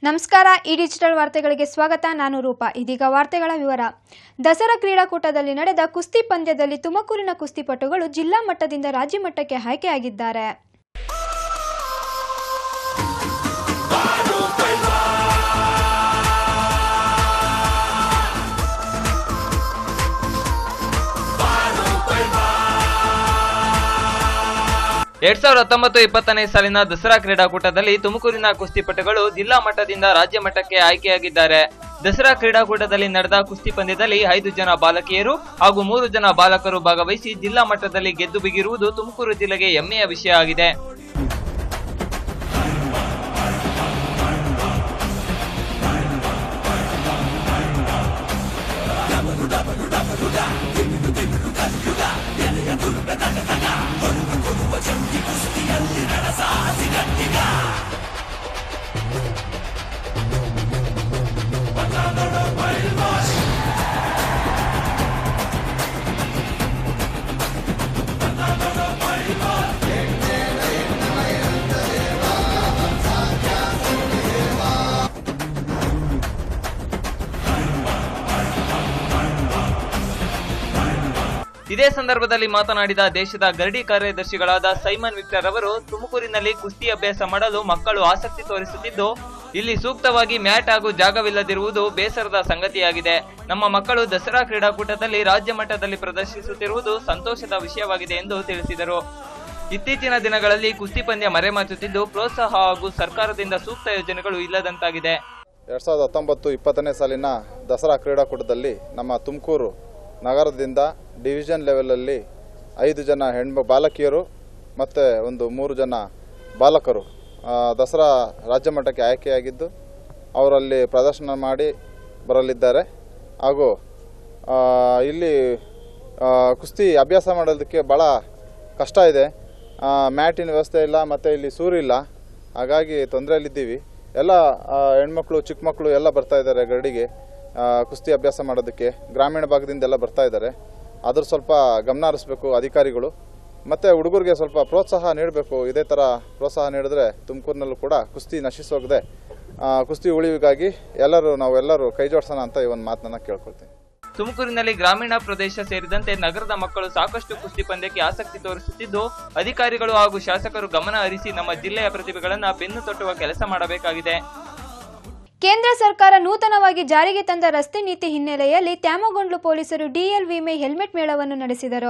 ನಮಸ್ಕಾರ ಈ ಡಿಜಿಟಲ್ ವಾರ್ತೆಗಳಿಗೆ ಸ್ವಾಗತ ನಾನು ರೂಪಾ ಇದೀಗ ವಾರ್ತೆಗಳ ವಿವರ ದಸರಾ ಕ್ರೀಡಾಕೂಟದಲ್ಲಿ ನಡೆದ ಕುಸ್ತಿ ಪಂದ್ಯದಲ್ಲಿ ತುಮಕೂರಿನ ಕುಸ್ತಿಪಟುಗಳು ಜಿಲ್ಲಾ ಮಟ್ಟದಿಂದ ರಾಜ್ಯ ಮಟ್ಟಕ್ಕೆ ಆಯ್ಕೆಯಾಗಿದ್ದಾರೆ ಎರಡ್ ಸಾವಿರದ ಹತ್ತೊಂಬತ್ತು ಇಪ್ಪತ್ತನೇ ಸಾಲಿನ ದಸರಾ ಕ್ರೀಡಾಕೂಟದಲ್ಲಿ ತುಮಕೂರಿನ ಕುಸ್ತಿಪಟುಗಳು ಜಿಲ್ಲಾ ಮಟ್ಟದಿಂದ ರಾಜ್ಯ ಮಟ್ಟಕ್ಕೆ ಆಯ್ಕೆಯಾಗಿದ್ದಾರೆ ದಸರಾ ಕ್ರೀಡಾಕೂಟದಲ್ಲಿ ನಡೆದ ಕುಸ್ತಿ ಪಂದ್ಯದಲ್ಲಿ ಐದು ಜನ ಬಾಲಕಿಯರು ಹಾಗೂ ಮೂರು ಜನ ಬಾಲಕರು ಭಾಗವಹಿಸಿ ಜಿಲ್ಲಾ ಮಟ್ಟದಲ್ಲಿ ಗೆದ್ದು ಬಿಗಿರುವುದು ತುಮಕೂರು ಜಿಲ್ಲೆಗೆ ಹೆಮ್ಮೆಯ ವಿಷಯ ಆಗಿದೆ ಇದೇ ಸಂದರ್ಭದಲ್ಲಿ ಮಾತನಾಡಿದ ದೇಶದ ಗರಡಿ ಕಾರ್ಯದರ್ಶಿಗಳಾದ ಸೈಮನ್ ವಿಕ್ಟರ್ ಅವರು ತುಮಕೂರಿನಲ್ಲಿ ಕುಸ್ತಿ ಅಭ್ಯಾಸ ಮಾಡಲು ಮಕ್ಕಳು ಆಸಕ್ತಿ ತೋರಿಸುತ್ತಿದ್ದು ಇಲ್ಲಿ ಸೂಕ್ತವಾಗಿ ಮ್ಯಾಟ್ ಹಾಗೂ ಜಾಗವಿಲ್ಲದಿರುವುದು ಬೇಸರದ ಸಂಗತಿಯಾಗಿದೆ ನಮ್ಮ ಮಕ್ಕಳು ದಸರಾ ಕ್ರೀಡಾಕೂಟದಲ್ಲಿ ರಾಜ್ಯ ಮಟ್ಟದಲ್ಲಿ ಪ್ರದರ್ಶಿಸುತ್ತಿರುವುದು ಸಂತೋಷದ ವಿಷಯವಾಗಿದೆ ಎಂದು ತಿಳಿಸಿದರು ಇತ್ತೀಚಿನ ದಿನಗಳಲ್ಲಿ ಕುಸ್ತಿ ಪಂದ್ಯ ಮರೆಮಾಚುತ್ತಿದ್ದು ಪ್ರೋತ್ಸಾಹ ಹಾಗೂ ಸರ್ಕಾರದಿಂದ ಸೂಕ್ತ ಯೋಜನೆಗಳು ಇಲ್ಲದಂತಾಗಿದೆ ಎರಡು ಸಾವಿರದ ಹತ್ತೊಂಬತ್ತು ಇಪ್ಪತ್ತನೇ ಸಾಲಿನ ದಸರಾ ಕ್ರೀಡಾಕೂಟದಲ್ಲಿ ನಮ್ಮ ತುಮಕೂರು ನಗರದಿಂದ ಡಿವಿಷನ್ ಲೆವೆಲಲ್ಲಿ ಐದು ಜನ ಹೆಣ್ಣು ಬಾಲಕಿಯರು ಮತ್ತು ಒಂದು ಮೂರು ಜನ ಬಾಲಕರು ಆ, ದಸರಾ ರಾಜ್ಯ ಮಟ್ಟಕ್ಕೆ ಆಯ್ಕೆಯಾಗಿದ್ದು ಅವರಲ್ಲಿ ಪ್ರದರ್ಶನ ಮಾಡಿ ಬರಲಿದ್ದಾರೆ ಹಾಗೂ ಆ, ಇಲ್ಲಿ ಆ, ಕುಸ್ತಿ ಅಭ್ಯಾಸ ಮಾಡೋದಕ್ಕೆ ಭಾಳ ಕಷ್ಟ ಇದೆ ಆ, ಮ್ಯಾಟಿನ ವ್ಯವಸ್ಥೆ ಇಲ್ಲ ಮತ್ತು ಇಲ್ಲಿ ಸೂರಿಲ್ಲ ಹಾಗಾಗಿ ತೊಂದರೆಯಲ್ಲಿದ್ದೀವಿ ಎಲ್ಲ ಆ, ಹೆಣ್ಮಕ್ಳು ಚಿಕ್ಕ ಮಕ್ಕಳು ಎಲ್ಲ ಬರ್ತಾ ಇದ್ದಾರೆ ಗರಡಿಗೆ ಆ, ಕುಸ್ತಿ ಅಭ್ಯಾಸ ಮಾಡೋದಕ್ಕೆ ಗ್ರಾಮೀಣ ಭಾಗದಿಂದ ಎಲ್ಲ ಬರ್ತಾ ಇದ್ದಾರೆ ಅದ್ರ ಸ್ವಲ್ಪ ಗಮನ ಹರಿಸ್ಬೇಕು ಅಧಿಕಾರಿಗಳು ಮತ್ತು ಹುಡುಗರಿಗೆ ಸ್ವಲ್ಪ ಪ್ರೋತ್ಸಾಹ ನೀಡಬೇಕು ಇದೇ ಥರ ಪ್ರೋತ್ಸಾಹ ನೀಡಿದ್ರೆ ತುಮಕೂರಿನಲ್ಲೂ ಕೂಡ ಕುಸ್ತಿ ನಶಿಸೋಗದೆ ಆ, ಕುಸ್ತಿ ಉಳಿವಿಗಾಗಿ ಎಲ್ಲರೂ ನಾವೆಲ್ಲರೂ ಕೈ ಜೋಡಿಸೋಣ ಅಂತ ಈ ಒಂದು ಮಾತನ್ನ ಕೇಳ್ಕೊಳ್ತೀನಿ ತುಮಕೂರಿನಲ್ಲಿ ಗ್ರಾಮೀಣ ಪ್ರದೇಶ ಸೇರಿದಂತೆ ನಗರದ ಮಕ್ಕಳು ಸಾಕಷ್ಟು ಕುಸ್ತಿ ಪಂದ್ಯಕ್ಕೆ ಆಸಕ್ತಿ ತೋರಿಸುತ್ತಿದ್ದು ಅಧಿಕಾರಿಗಳು ಹಾಗೂ ಶಾಸಕರು ಗಮನ ಹರಿಸಿ ನಮ್ಮ ಜಿಲ್ಲೆಯ ಪ್ರತಿಭೆಗಳನ್ನ ಬೆನ್ನು ತಟ್ಟುವ ಕೆಲಸ ಮಾಡಬೇಕಾಗಿದೆ ಕೇಂದ್ರ ಸರ್ಕಾರ ನೂತನವಾಗಿ ಜಾರಿಗೆ ತಂದ ರಸ್ತೆ ನೀತಿ ಹಿನ್ನೆಲೆಯಲ್ಲಿ ತ್ಯಾಮಗೊಂಡ್ಲು ಪೊಲೀಸರು ಡಿಎಲ್ ವಿಮೆ ಹೆಲ್ಮೆಟ್ ಮೇಳವನ್ನು ನಡೆಸಿದರು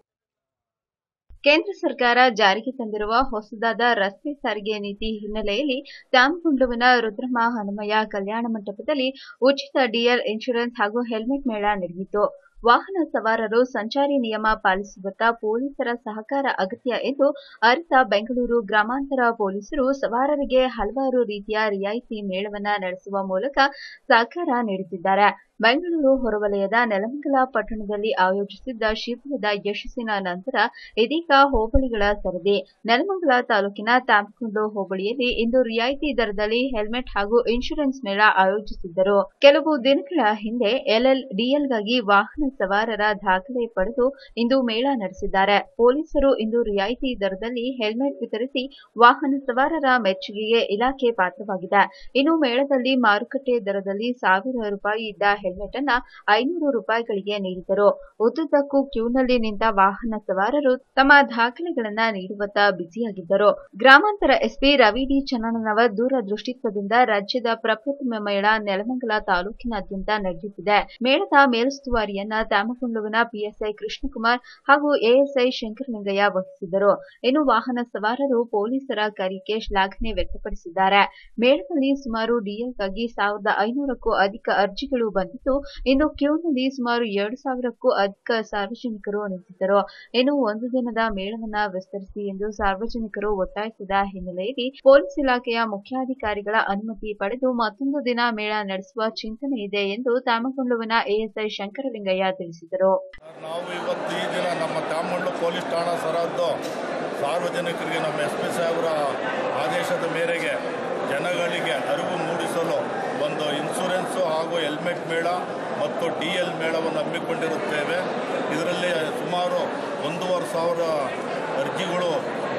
ಕೇಂದ್ರ ಸರ್ಕಾರ ಜಾರಿಗೆ ತಂದಿರುವ ಹೊಸದಾದ ರಸ್ತೆ ಸಾರಿಗೆ ನೀತಿ ಹಿನ್ನೆಲೆಯಲ್ಲಿ ತ್ಯಾಮಗುಂಡುವಿನ ರುದ್ರಮ ಹನುಮಯ್ಯ ಕಲ್ಯಾಣ ಮಂಟಪದಲ್ಲಿ ಉಚಿತ ಡಿಎಲ್ ಇನ್ಶೂರೆನ್ಸ್ ಹಾಗೂ ಹೆಲ್ಮೆಟ್ ಮೇಳ ನಡೆಯಿತು ವಾಹನ ಸವಾರರು ಸಂಚಾರಿ ನಿಯಮ ಪಾಲಿಸುವತ್ತ ಪೊಲೀಸರ ಸಹಕಾರ ಅಗತ್ಯ ಎಂದು ಅರಿತ ಬೆಂಗಳೂರು ಗ್ರಾಮಾಂತರ ಪೊಲೀಸರು ಸವಾರರಿಗೆ ಹಲವಾರು ರೀತಿಯ ರಿಯಾಯಿತಿ ಮೇಳವನ್ನ ನಡೆಸುವ ಮೂಲಕ ಸಹಕಾರ ನೀಡುತ್ತಿದ್ದಾರೆ ಬೆಂಗಳೂರು ಹೊರವಲಯದ ನೆಲಮಂಗಲ ಪಟ್ಟಣದಲ್ಲಿ ಆಯೋಜಿಸಿದ್ದ ಶಿಬಿರದ ಯಶಸ್ಸಿನ ನಂತರ ಇದೀಗ ಹೋಬಳಿಗಳ ಸರದಿ ನೆಲಮಂಗಲ ತಾಲೂಕಿನ ತಾಮಕುಂಡು ಹೋಬಳಿಯಲ್ಲಿ ಇಂದು ರಿಯಾಯಿತಿ ದರದಲ್ಲಿ ಹೆಲ್ಮೆಟ್ ಹಾಗೂ ಇನ್ಶೂರೆನ್ಸ್ ಮೇಳ ಆಯೋಜಿಸಿದ್ದರು ಕೆಲವು ದಿನಗಳ ಹಿಂದೆ ಎಲ್ಎಲ್ ಡಿಎಲ್ಗಾಗಿ ವಾಹನ ಸವಾರರ ದಾಖಲೆ ಪಡೆದು ಇಂದು ಮೇಳ ನಡೆಸಿದ್ದಾರೆ ಪೊಲೀಸರು ಇಂದು ರಿಯಾಯಿತಿ ದರದಲ್ಲಿ ಹೆಲ್ಮೆಟ್ ವಿತರಿಸಿ ವಾಹನ ಸವಾರರ ಮೆಚ್ಚುಗೆಗೆ ಇಲಾಖೆ ಪಾತ್ರವಾಗಿದೆ ಇನ್ನು ಮೇಳದಲ್ಲಿ ಮಾರುಕಟ್ಟೆ ದರದಲ್ಲಿ ಸಾವಿರ ರೂಪಾಯಿ ಇದ್ದ ಹೆಲ್ಮೆಟ್ ಅನ್ನ ಐನೂರು ರೂಪಾಯಿಗಳಿಗೆ ನೀಡಿದರು ಉದ್ದುದ್ದಕ್ಕೂ ಕ್ಯೂನಲ್ಲಿ ನಿಂತ ವಾಹನ ಸವಾರರು ತಮ್ಮ ದಾಖಲೆಗಳನ್ನ ನೀಡುವತ್ತ ಬ್ಯುಸಿಯಾಗಿದ್ದರು ಗ್ರಾಮಾಂತರ ಎಸ್ಪಿ ರವಿ ಡಿ ಚನ್ನಣ್ಣನವರ್ ದೂರದೃಷ್ಟಿತ್ವದಿಂದ ರಾಜ್ಯದ ಪ್ರಪ್ರಥಮ ಮೇಳ ನೆಲಮಂಗಲ ತಾಲೂಕಿನಾದ್ಯಂತ ನಡೆಯುತ್ತಿದೆ ಮೇಳದ ಮೇಲುಸ್ತುವಾರಿಯನ್ನ ತ್ಯಾಮಕೊಂಡುವಿನ ಪಿಎಸ್ಐ ಕೃಷ್ಣಕುಮಾರ್ ಹಾಗೂ ಎಎಸ್ಐ ಶಂಕರಲಿಂಗಯ್ಯ ವಹಿಸಿದರು ಇನ್ನು ವಾಹನ ಸವಾರರು ಪೊಲೀಸರ ಕಾರ್ಯಕ್ಕೆ ಶ್ಲಾಘನೆ ವ್ಯಕ್ತಪಡಿಸಿದ್ದಾರೆ ಮೇಳದಲ್ಲಿ ಸುಮಾರು ಡಿಎಲ್ಗಾಗಿ ಸಾವಿರದ ಐನೂರಕ್ಕೂ ಅಧಿಕ ಅರ್ಜಿಗಳು ಬಂದಿದ್ದು ಇನ್ನು ಕ್ಯೂನಲ್ಲಿ ಸುಮಾರು ಎರಡು ಸಾವಿರಕ್ಕೂ ಅಧಿಕ ಸಾರ್ವಜನಿಕರು ನಿಂತಿದ್ದರು ಇನ್ನು ಒಂದು ದಿನದ ಮೇಳವನ್ನ ವಿಸ್ತರಿಸಿ ಎಂದು ಸಾರ್ವಜನಿಕರು ಒತ್ತಾಯಿಸಿದ ಹಿನ್ನೆಲೆಯಲ್ಲಿ ಪೊಲೀಸ್ ಇಲಾಖೆಯ ಮುಖ್ಯಾಧಿಕಾರಿಗಳ ಅನುಮತಿ ಪಡೆದು ಮತ್ತೊಂದು ದಿನ ಮೇಳ ನಡೆಸುವ ಚಿಂತನೆ ಇದೆ ಎಂದು ತಾಮಗೊಂಡುವಿನ ಎಎಸ್ಐ ಶಂಕರಲಿಂಗಯ್ಯ ತಿಳಿಸಿದರು ನಾವು ಇವತ್ತು ಈ ದಿನ ನಮ್ಮ ತ್ಯಾಮಂಡ್ಲು ಪೊಲೀಸ್ ಠಾಣಾ ಸರಹದ್ದು ಸಾರ್ವಜನಿಕರಿಗೆ ನಮ್ಮ ಎಸ್ ಪಿ ಸಾಹೇಬರ ಆದೇಶದ ಮೇರೆಗೆ ಜನಗಳಿಗೆ ಅರಿವು ಮೂಡಿಸಲು ಒಂದು ಇನ್ಸೂರೆನ್ಸು ಹಾಗೂ ಹೆಲ್ಮೆಟ್ ಮೇಳ ಮತ್ತು ಡಿ ಎಲ್ ಮೇಳವನ್ನು ಹಮ್ಮಿಕೊಂಡಿರುತ್ತೇವೆ ಇದರಲ್ಲಿ ಸುಮಾರು ಒಂದೂವರೆ ಸಾವಿರ ಅರ್ಜಿಗಳು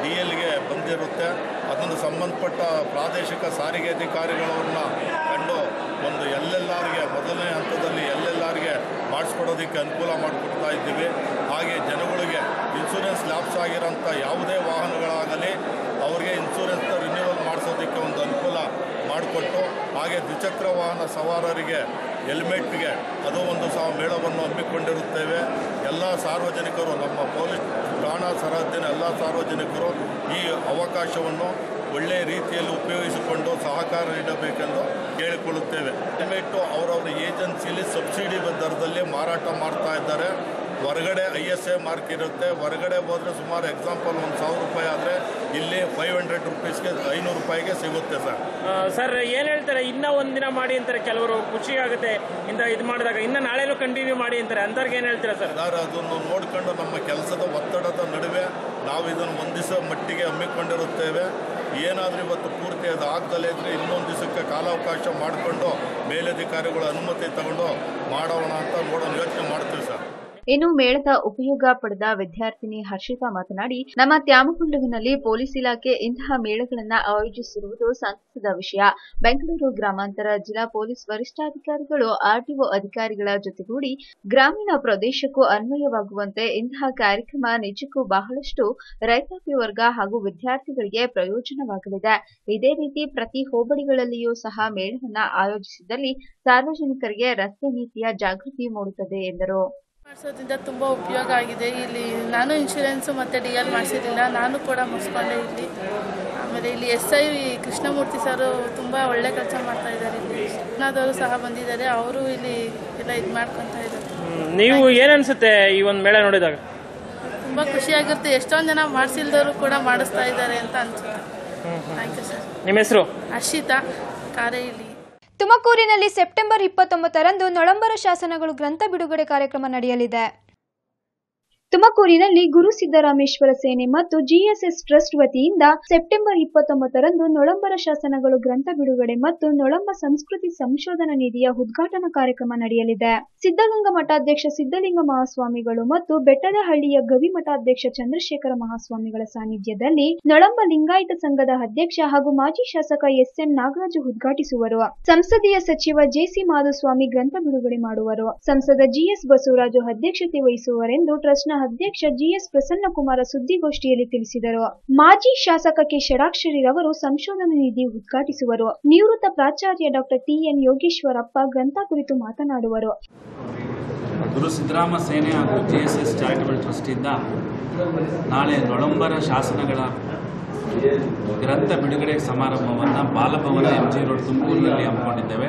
ಡಿ ಎಲ್ಗೆ ಬಂದಿರುತ್ತೆ ಅದನ್ನು ಸಂಬಂಧಪಟ್ಟ ಪ್ರಾದೇಶಿಕ ಸಾರಿಗೆ ಅಧಿಕಾರಿಗಳವ್ರನ್ನ ಕಂಡು ಒಂದು ಎಲ್ಲೆಲ್ಲರಿಗೆ ಮೊದಲನೇ ಹಂತದಲ್ಲಿ ಎಲ್ಲೆಲ್ಲರಿಗೆ ಮಾಡಿಸ್ಕೊಡೋದಕ್ಕೆ ಅನುಕೂಲ ಮಾಡಿಕೊಡ್ತಾ ಇದ್ದೀವಿ ಹಾಗೆ ಜನಗಳಿಗೆ ಇನ್ಸೂರೆನ್ಸ್ ಲ್ಯಾಪ್ಸ್ ಆಗಿರೋಂಥ ಯಾವುದೇ ವಾಹನಗಳಾಗಲಿ ಅವ್ರಿಗೆ ಇನ್ಸೂರೆನ್ಸ್ನ ರಿನ್ಯೂವಲ್ ಮಾಡಿಸೋದಕ್ಕೆ ಒಂದು ಅನುಕೂಲ ಮಾಡಿಕೊಟ್ಟು ಹಾಗೆ ದ್ವಿಚಕ್ರ ವಾಹನ ಸವಾರರಿಗೆ ಹೆಲ್ಮೆಟ್ಗೆ ಅದು ಒಂದು ಸಹ ಮೇಳವನ್ನು ಹಮ್ಮಿಕೊಂಡಿರುತ್ತೇವೆ ಎಲ್ಲ ಸಾರ್ವಜನಿಕರು ನಮ್ಮ ಪೊಲೀಸ್ ಠಾಣಾ ಸರಹದ್ದಿನ ಎಲ್ಲ ಸಾರ್ವಜನಿಕರು ಈ ಅವಕಾಶವನ್ನು ಒಳ್ಳೆಯ ರೀತಿಯಲ್ಲಿ ಉಪಯೋಗಿಸಿಕೊಂಡು ಸಹಕಾರ ನೀಡಬೇಕೆಂದು ಕೇಳಿಕೊಳ್ಳುತ್ತೇವೆ ಹೆಲ್ಮೆಟ್ಟು ಅವರವರ ಏಜೆನ್ಸಿಯಲ್ಲಿ ಸಬ್ಸಿಡಿ ದರದಲ್ಲಿ ಮಾರಾಟ ಮಾಡ್ತಾ ಇದ್ದಾರೆ ಹೊರಗಡೆ ಐ ಎಸ್ ಎ ಮಾರ್ಕ್ ಇರುತ್ತೆ ಹೊರಗಡೆ ಹೋದರೆ ಸುಮಾರು ಎಕ್ಸಾಂಪಲ್ ಒಂದು ಸಾವಿರ ರೂಪಾಯಿ ಆದರೆ ಇಲ್ಲಿ ಫೈವ್ ಹಂಡ್ರೆಡ್ ರುಪೀಸ್ಗೆ ಐನೂರು ರೂಪಾಯಿಗೆ ಸಿಗುತ್ತೆ ಸರ್ ಆ, ಸರ್ ಏನು ಹೇಳ್ತಾರೆ ಇನ್ನೂ ಒಂದಿನ ಮಾಡಿ ಅಂತಾರೆ ಕೆಲವರು ಖುಷಿ ಆಗುತ್ತೆ ಇಂದ ಇದು ಮಾಡಿದಾಗ ಇನ್ನು ನಾಳೆನೂ ಕಂಟಿನ್ಯೂ ಮಾಡಿ ಅಂತಾರೆ ಅಂಥವ್ರಿಗೆ ಏನು ಹೇಳ್ತೀರಾ ಸರ್ ಸರ್ ಅದನ್ನು ನೋಡಿಕೊಂಡು ನಮ್ಮ ಕೆಲಸದ ಒತ್ತಡದ ನಡುವೆ ನಾವು ಇದನ್ನು ಒಂದು ದಿವಸ ಮಟ್ಟಿಗೆ ಹಮ್ಮಿಕೊಂಡಿರುತ್ತೇವೆ ಏನಾದರೂ ಇವತ್ತು ಪೂರ್ತಿ ಅದು ಆಗ್ದಲೇ ಇದ್ದರೆ ಇನ್ನೊಂದು ದಿವಸಕ್ಕೆ ಕಾಲಾವಕಾಶ ಮಾಡಿಕೊಂಡು ಮೇಲಧಿಕಾರಿಗಳ ಅನುಮತಿ ತಗೊಂಡು ಮಾಡೋಣ ಅಂತ ನೋಡೋಣ ಯೋಚನೆ ಮಾಡ್ತೀವಿ ಸರ್ ಇನ್ನು ಮೇಳದ ಉಪಯೋಗ ಪಡೆದ ವಿದ್ಯಾರ್ಥಿನಿ ಹರ್ಷಿತಾ ಮಾತನಾಡಿ ನಮ್ಮ ತ್ಯಾಮಗುಂಡುವಿನಲ್ಲಿ ಪೊಲೀಸ್ ಇಲಾಖೆ ಇಂತಹ ಮೇಳಗಳನ್ನ ಆಯೋಜಿಸಿರುವುದು ಸಂತಸದ ವಿಷಯ ಬೆಂಗಳೂರು ಗ್ರಾಮಾಂತರ ಜಿಲ್ಲಾ ಪೊಲೀಸ್ ವರಿಷ್ಠಾಧಿಕಾರಿಗಳು ಆರ್ಟಿಒ ಅಧಿಕಾರಿಗಳ ಜೊತೆಗೂಡಿ ಗ್ರಾಮೀಣ ಪ್ರದೇಶಕ್ಕೂ ಅನ್ವಯವಾಗುವಂತೆ ಇಂತಹ ಕಾರ್ಯಕ್ರಮ ನಿಜಕ್ಕೂ ಬಹಳಷ್ಟು ರೈತಾಪಿ ವರ್ಗ ಹಾಗೂ ವಿದ್ಯಾರ್ಥಿಗಳಿಗೆ ಪ್ರಯೋಜನವಾಗಲಿದೆ ಇದೇ ರೀತಿ ಪ್ರತಿ ಹೋಬಳಿಗಳಲ್ಲಿಯೂ ಸಹ ಮೇಳವನ್ನ ಆಯೋಜಿಸಿದಲ್ಲಿ ಸಾರ್ವಜನಿಕರಿಗೆ ರಸ್ತೆ ನೀತಿಯ ಜಾಗೃತಿ ಮೂಡುತ್ತದೆ ಎಂದರು ಮಾಡಿಸೋದ್ರಿಂದ ತುಂಬ ಉಪಯೋಗ ಆಗಿದೆ ಇಲ್ಲಿ ನಾನು ಇನ್ಶೂರೆನ್ಸು ಮತ್ತು ಡಿ ಎಲ್ ಮಾಡಿಸಿರಲಿಲ್ಲ ನಾನು ಕೂಡ ಮುಗಿಸ್ಕೊಂಡೆ ಇಲ್ಲಿ ಆಮೇಲೆ ಇಲ್ಲಿ ಎಸ್ ಐ ಕೃಷ್ಣಮೂರ್ತಿ ಸರು ತುಂಬ ಒಳ್ಳೆ ಕೆಲಸ ಮಾಡ್ತಾ ಇದ್ದಾರೆ ಇಲ್ಲಿ ಕೃಷ್ಣದವರು ಸಹ ಬಂದಿದ್ದಾರೆ ಅವರು ಇಲ್ಲಿ ಎಲ್ಲ ಇದು ಮಾಡ್ಕೊತಾ ಇದ್ದಾರೆ ನೀವು ಏನು ಅನ್ಸುತ್ತೆ ಈ ಒಂದು ಮೇಳ ನೋಡಿದಾಗ ತುಂಬ ಖುಷಿಯಾಗಿರುತ್ತೆ ಎಷ್ಟೊಂದು ಜನ ಮಾಡಿಸಿಲ್ದವರು ಕೂಡ ಮಾಡಿಸ್ತಾ ಇದ್ದಾರೆ ಅಂತ ಅನ್ಸುತ್ತೆ ಥ್ಯಾಂಕ್ ಯು ಸರ್ ನಿಮ್ಮ ಹೆಸರು ಹರ್ಷಿತಾ ಕಾರೇಳಿ ತುಮಕೂರಿನಲ್ಲಿ ಸೆಪ್ಟೆಂಬರ್ ಇಪ್ಪತ್ತೊಂಬತ್ತರಂದು ನೊಳಂಬರ ಶಾಸನಗಳು ಗ್ರಂಥ ಬಿಡುಗಡೆ ಕಾರ್ಯಕ್ರಮ ನಡೆಯಲಿದೆ ತುಮಕೂರಿನಲ್ಲಿ ಗುರು ಸಿದ್ದರಾಮೇಶ್ವರ ಸೇನೆ ಮತ್ತು ಜಿಎಸ್ಎಸ್ ಟ್ರಸ್ಟ್ ವತಿಯಿಂದ ಸೆಪ್ಟೆಂಬರ್ ಇಪ್ಪತ್ತೊಂಬತ್ತರಂದು ನೊಳಂಬರ ಶಾಸನಗಳು ಗ್ರಂಥ ಬಿಡುಗಡೆ ಮತ್ತು ನೊಳಂಬ ಸಂಸ್ಕೃತಿ ಸಂಶೋಧನಾ ನಿಧಿಯ ಉದ್ಘಾಟನಾ ಕಾರ್ಯಕ್ರಮ ನಡೆಯಲಿದೆ ಸಿದ್ಧಗಂಗಾ ಮಠಾಧ್ಯಕ್ಷ ಸಿದ್ಧಲಿಂಗ ಮಹಾಸ್ವಾಮಿಗಳು ಮತ್ತು ಬೆಟ್ಟದಹಳ್ಳಿಯ ಗವಿ ಮಠಾಧ್ಯಕ್ಷ ಚಂದ್ರಶೇಖರ ಮಹಾಸ್ವಾಮಿಗಳ ಸಾನ್ನಿಧ್ಯದಲ್ಲಿ ನೊಳಂಬ ಲಿಂಗಾಯತ ಸಂಘದ ಅಧ್ಯಕ್ಷ ಹಾಗೂ ಮಾಜಿ ಶಾಸಕ ಎಸ್ಎನ್ ನಾಗರಾಜು ಉದ್ಘಾಟಿಸುವರು ಸಂಸದೀಯ ಸಚಿವ ಜೆಸಿ ಮಾಧುಸ್ವಾಮಿ ಗ್ರಂಥ ಬಿಡುಗಡೆ ಮಾಡುವರು ಸಂಸದ ಜಿಎಸ್ ಬಸವರಾಜು ಅಧ್ಯಕ್ಷತೆ ವಹಿಸುವರೆಂದು ಟ್ರಸ್ಟ್ನ ಅಧ್ಯಕ್ಷ ಜಿಎಸ್ ಪ್ರಸನ್ನಕುಮಾರ ಸುದ್ದಿಗೋಷ್ಠಿಯಲ್ಲಿ ತಿಳಿಸಿದರು ಮಾಜಿ ಶಾಸಕ ಕೆ ಷಡಾಕ್ಷರಿರವರು ಸಂಶೋಧನಾ ನಿಧಿ ಉದ್ಘಾಟಿಸುವರು ನಿವೃತ್ತ ಪ್ರಾಚಾರ್ಯ ಡಾಕ್ಟರ್ ಟಿಎನ್ ಯೋಗೇಶ್ವರಪ್ಪ ಗ್ರಂಥ ಕುರಿತು ಮಾತನಾಡುವರು ಗುರು ಸಿದ್ದರಾಮ ಸೇನೆ ಹಾಗೂ ಜೆ ಎಸ್ ಎಸ್ ಚಾರಿಟಬಲ್ ಟ್ರಸ್ಟಿಂದ ನಾಳೆ ನೊಳಂಬರ ಶಾಸನಗಳ ಗ್ರಂಥ ಬಿಡುಗಡೆ ಸಮಾರಂಭವನ್ನು ಬಾಲಭವನ ಎಂ ಜಿ ರೋಡ್ ತುಮಕೂರಿನಲ್ಲಿ ಹಮ್ಮಿಕೊಂಡಿದ್ದೇವೆ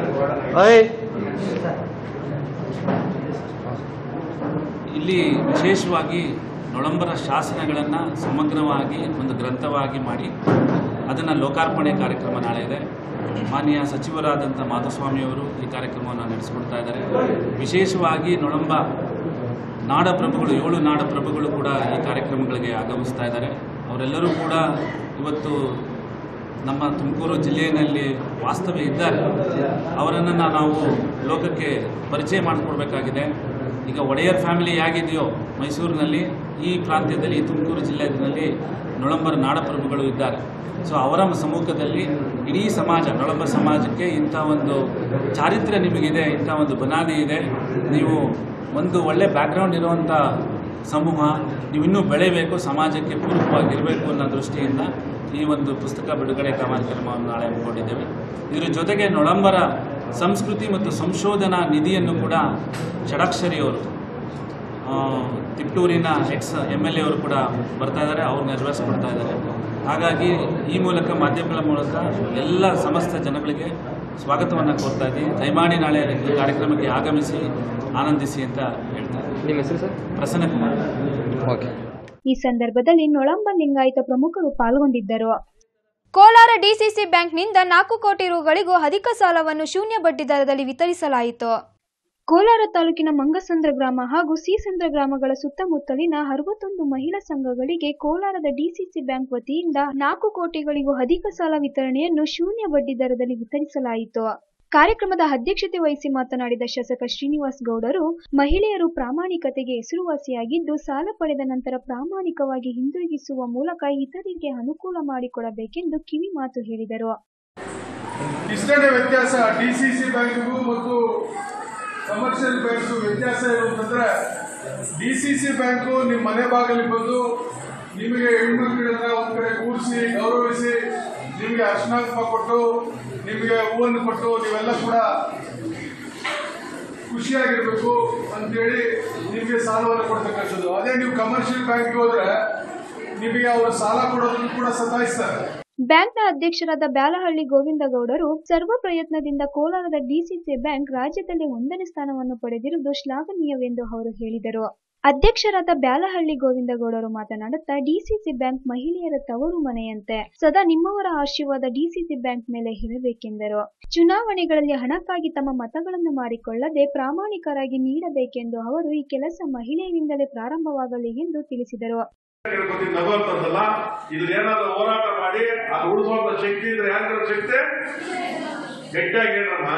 ಇಲ್ಲಿ ವಿಶೇಷವಾಗಿ ನೊಳಂಬರ ಶಾಸನಗಳನ್ನು ಸಮಗ್ರವಾಗಿ ಒಂದು ಗ್ರಂಥವಾಗಿ ಮಾಡಿ ಅದನ್ನು ಲೋಕಾರ್ಪಣೆ ಕಾರ್ಯಕ್ರಮ ನಾಳೆ ಇದೆ ಮಾನ್ಯ ಸಚಿವರಾದಂಥ ಮಾಧುಸ್ವಾಮಿಯವರು ಈ ಕಾರ್ಯಕ್ರಮವನ್ನು ನಡೆಸಿಕೊಡ್ತಾ ಇದ್ದಾರೆ ವಿಶೇಷವಾಗಿ ನೊಳಂಬ ನಾಡಪ್ರಭುಗಳು ಏಳು ನಾಡಪ್ರಭುಗಳು ಕೂಡ ಈ ಕಾರ್ಯಕ್ರಮಗಳಿಗೆ ಆಗಮಿಸ್ತಾ ಇದ್ದಾರೆ ಅವರೆಲ್ಲರೂ ಕೂಡ ಇವತ್ತು ನಮ್ಮ ತುಮಕೂರು ಜಿಲ್ಲೆಯಲ್ಲಿ ವಾಸ್ತವ್ಯ ಇದ್ದಾರೆ ಅವರನ್ನು ನಾವು ಲೋಕಕ್ಕೆ ಪರಿಚಯ ಮಾಡಿಕೊಡ್ಬೇಕಾಗಿದೆ ಈಗ ಒಡೆಯರ್ ಫ್ಯಾಮಿಲಿ ಹೇಗಿದೆಯೋ ಮೈಸೂರಿನಲ್ಲಿ ಈ ಪ್ರಾಂತ್ಯದಲ್ಲಿ ತುಮಕೂರು ಜಿಲ್ಲೆಯಲ್ಲಿ ನೊಳಂಬರ ನಾಡಪ್ರಭುಗಳು ಇದ್ದಾರೆ ಸೊ ಅವರ ಸಮ್ಮುಖದಲ್ಲಿ ಇಡೀ ಸಮಾಜ ನೊಳಂಬ ಸಮಾಜಕ್ಕೆ ಇಂಥ ಒಂದು ಚಾರಿತ್ರ್ಯ ನಿಮಗಿದೆ ಇಂಥ ಒಂದು ಬುನಾದಿ ಇದೆ ನೀವು ಒಂದು ಒಳ್ಳೆ ಬ್ಯಾಕ್ಗ್ರೌಂಡ್ ಇರುವಂಥ ಸಮೂಹ ನೀವು ಇನ್ನೂ ಬೆಳೆಯಬೇಕು ಸಮಾಜಕ್ಕೆ ಪೂರಕವಾಗಿರಬೇಕು ಅನ್ನೋ ದೃಷ್ಟಿಯಿಂದ ಈ ಒಂದು ಪುಸ್ತಕ ಬಿಡುಗಡೆ ಕಾರ್ಯಕ್ರಮವನ್ನು ನಾಳೆ ಹಮ್ಮಿಕೊಂಡಿದ್ದೇವೆ ಇದರ ಜೊತೆಗೆ ನೊಳಂಬರ ಸಂಸ್ಕೃತಿ ಮತ್ತು ಸಂಶೋಧನಾ ನಿಧಿಯನ್ನು ಕೂಡ ಷಡಾಕ್ಷರಿಯವರು ಆ, ತಿಪ್ಟೂರಿನ ಎಕ್ಸ್ ಎಮ್ ಎಲ್ ಎ ಅವರು ಕೂಡ ಬರ್ತಾ ಇದ್ದಾರೆ ಅವ್ರು ನೆರವೇರಿಸ್ಕೊಡ್ತಾ ಇದ್ದಾರೆ ಹಾಗಾಗಿ ಈ ಮೂಲಕ ಮಾಧ್ಯಮಗಳ ಮೂಲಕ ಎಲ್ಲ ಸಮಸ್ತ ಜನಗಳಿಗೆ ಸ್ವಾಗತವನ್ನು ಕೋರ್ತಾ ಇದ್ದೀವಿ ದಯಮಾಡಿ ನಾಳೆ ಈ ಕಾರ್ಯಕ್ರಮಕ್ಕೆ ಆಗಮಿಸಿ ಆನಂದಿಸಿ ಅಂತ ಹೇಳ್ತಾರೆ ನಿಮ್ಮ ಹೆಸರು ಸರ್ ಪ್ರಸನ್ನ ಕುಮಾರ್ ಓಕೆ ಈ ಸಂದರ್ಭದಲ್ಲಿ ನೊಳಂಬ ಲಿಂಗಾಯತ ಪ್ರಮುಖರು ಪಾಲ್ಗೊಂಡಿದ್ದರು ಕೋಲಾರ ಡಿಸಿಸಿ ಬ್ಯಾಂಕ್ನಿಂದ ನಾಲ್ಕು ಕೋಟಿ ರುಗಳಿಗೂ ಅಧಿಕ ಸಾಲವನ್ನು ಶೂನ್ಯ ಬಡ್ಡಿ ದರದಲ್ಲಿ ವಿತರಿಸಲಾಯಿತು ಕೋಲಾರ ತಾಲೂಕಿನ ಮಂಗಸಂದ್ರ ಗ್ರಾಮ ಹಾಗೂ ಸೀಸಂದ್ರ ಗ್ರಾಮಗಳ ಸುತ್ತಮುತ್ತಲಿನ ಅರವತ್ತೊಂದು ಮಹಿಳಾ ಸಂಘಗಳಿಗೆ ಕೋಲಾರದ ಡಿಸಿಸಿ ಬ್ಯಾಂಕ್ ವತಿಯಿಂದ ನಾಲ್ಕು ಕೋಟಿಗಳಿಗೂ ಅಧಿಕ ಸಾಲ ವಿತರಣೆಯನ್ನು ಶೂನ್ಯ ಬಡ್ಡಿ ದರದಲ್ಲಿ ವಿತರಿಸಲಾಯಿತು ಕಾರ್ಯಕ್ರಮದ ಅಧ್ಯಕ್ಷತೆ ವಹಿಸಿ ಮಾತನಾಡಿದ ಶಾಸಕ ಶ್ರೀನಿವಾಸ್ ಗೌಡರು ಮಹಿಳೆಯರು ಪ್ರಾಮಾಣಿಕತೆಗೆ ಹೆಸರುವಾಸಿಯಾಗಿದ್ದು ಸಾಲ ಪಡೆದ ನಂತರ ಪ್ರಾಮಾಣಿಕವಾಗಿ ಹಿಂದಿರುಗಿಸುವ ಮೂಲಕ ಇತರರಿಗೆ ಅನುಕೂಲ ಮಾಡಿಕೊಡಬೇಕೆಂದು ಕಿವಿ ಮಾತು ಹೇಳಿದರು ಇಷ್ಟೇ ವ್ಯತ್ಯಾಸ ಡಿ ಸಿ ಸಿ ಬ್ಯಾಂಕ್ಗೂ ಮತ್ತು ಕಮರ್ಷಿಯಲ್ ಬ್ಯಾಂಕ್ಗೂ ವ್ಯತ್ಯಾಸ ಇರುವಂತಂದ್ರೆ ಡಿ ಸಿ ಸಿ ಬ್ಯಾಂಕು ನಿಮ್ಮ ಮನೆ ಬಾಗಿಲಿಗೆ ಬಂದು ನಿಮಗೆ ಹೆಣ್ಮಕ್ಳಿಗೆಲ್ಲ ಒಂದ್ ಕಡೆ ಕೂರಿಸಿ ಗೌರವಿಸಿ ನಿಮಗೆ ಅರ್ಶನಾಂಕ ಕೊಟ್ಟು ನಿಮಗೆ ಹೂವನ್ನು ಕೊಟ್ಟು ನೀವೆಲ್ಲ ಕೂಡ ಖುಷಿಯಾಗಿರ್ಬೇಕು ಅಂತೇಳಿ ನಿಮಗೆ ಸಾಲವನ್ನು ಕೊಡ್ತಕ್ಕಂಥದ್ದು ಅದೇ ನೀವು ಕಮರ್ಷಿಯಲ್ ಬ್ಯಾಂಕ್ಗೆ ಹೋದ್ರೆ ನಿಮಗೆ ಅವರು ಸಾಲ ಕೊಡೋದನ್ನು ಕೂಡ ಸತಾಯಿಸ್ತಾರೆ ಬ್ಯಾಂಕ್ನ ಅಧ್ಯಕ್ಷರಾದ ಬ್ಯಾಲಹಳ್ಳಿ ಗೋವಿಂದ ಗೌಡರು ಸರ್ವ ಪ್ರಯತ್ನದಿಂದ ಕೋಲಾರದ ಡಿಸಿಸಿ ಬ್ಯಾಂಕ್ ರಾಜ್ಯದಲ್ಲಿ ಒಂದನೇ ಸ್ಥಾನವನ್ನು ಪಡೆದಿರುವುದು ಶ್ಲಾಘನೀಯವೆಂದು ಅವರು ಹೇಳಿದರು ಅಧ್ಯಕ್ಷರಾದ ಬ್ಯಾಲಹಳ್ಳಿ ಗೋವಿಂದ ಗೌಡರು ಮಾತನಾಡುತ್ತಾ ಡಿಸಿಸಿ ಬ್ಯಾಂಕ್ ಮಹಿಳೆಯರ ತವರು ಮನೆಯಂತೆ ಸದಾ ನಿಮ್ಮವರ ಆಶೀರ್ವಾದ ಡಿಸಿಸಿ ಬ್ಯಾಂಕ್ ಮೇಲೆ ಇರಬೇಕೆಂದರು ಚುನಾವಣೆಗಳಲ್ಲಿ ಹಣಕ್ಕಾಗಿ ತಮ್ಮ ಮತಗಳನ್ನು ಮಾರಿಕೊಳ್ಳದೆ ಪ್ರಾಮಾಣಿಕರಾಗಿ ನೀಡಬೇಕೆಂದು ಅವರು ಈ ಕೆಲಸ ಮಹಿಳೆಯರಿಂದಲೇ ಪ್ರಾರಂಭವಾಗಲಿ ಎಂದು ತಿಳಿಸಿದರು ತಿಳ್ಕೊತೀನಿ ನಗುವಂತದ್ದಲ್ಲ ಇದು ಏನಾದ್ರು ಹೋರಾಟ ಮಾಡಿ ಅದು ಉಳಿಸುವಂತ ಶಕ್ತಿ ಇದ್ರೆ ಯಾರಿಗಾರ ಶಕ್ತಿ ಗಟ್ಟಿಯಾಗಿ ಹೇಳ್ರಮ್ಮ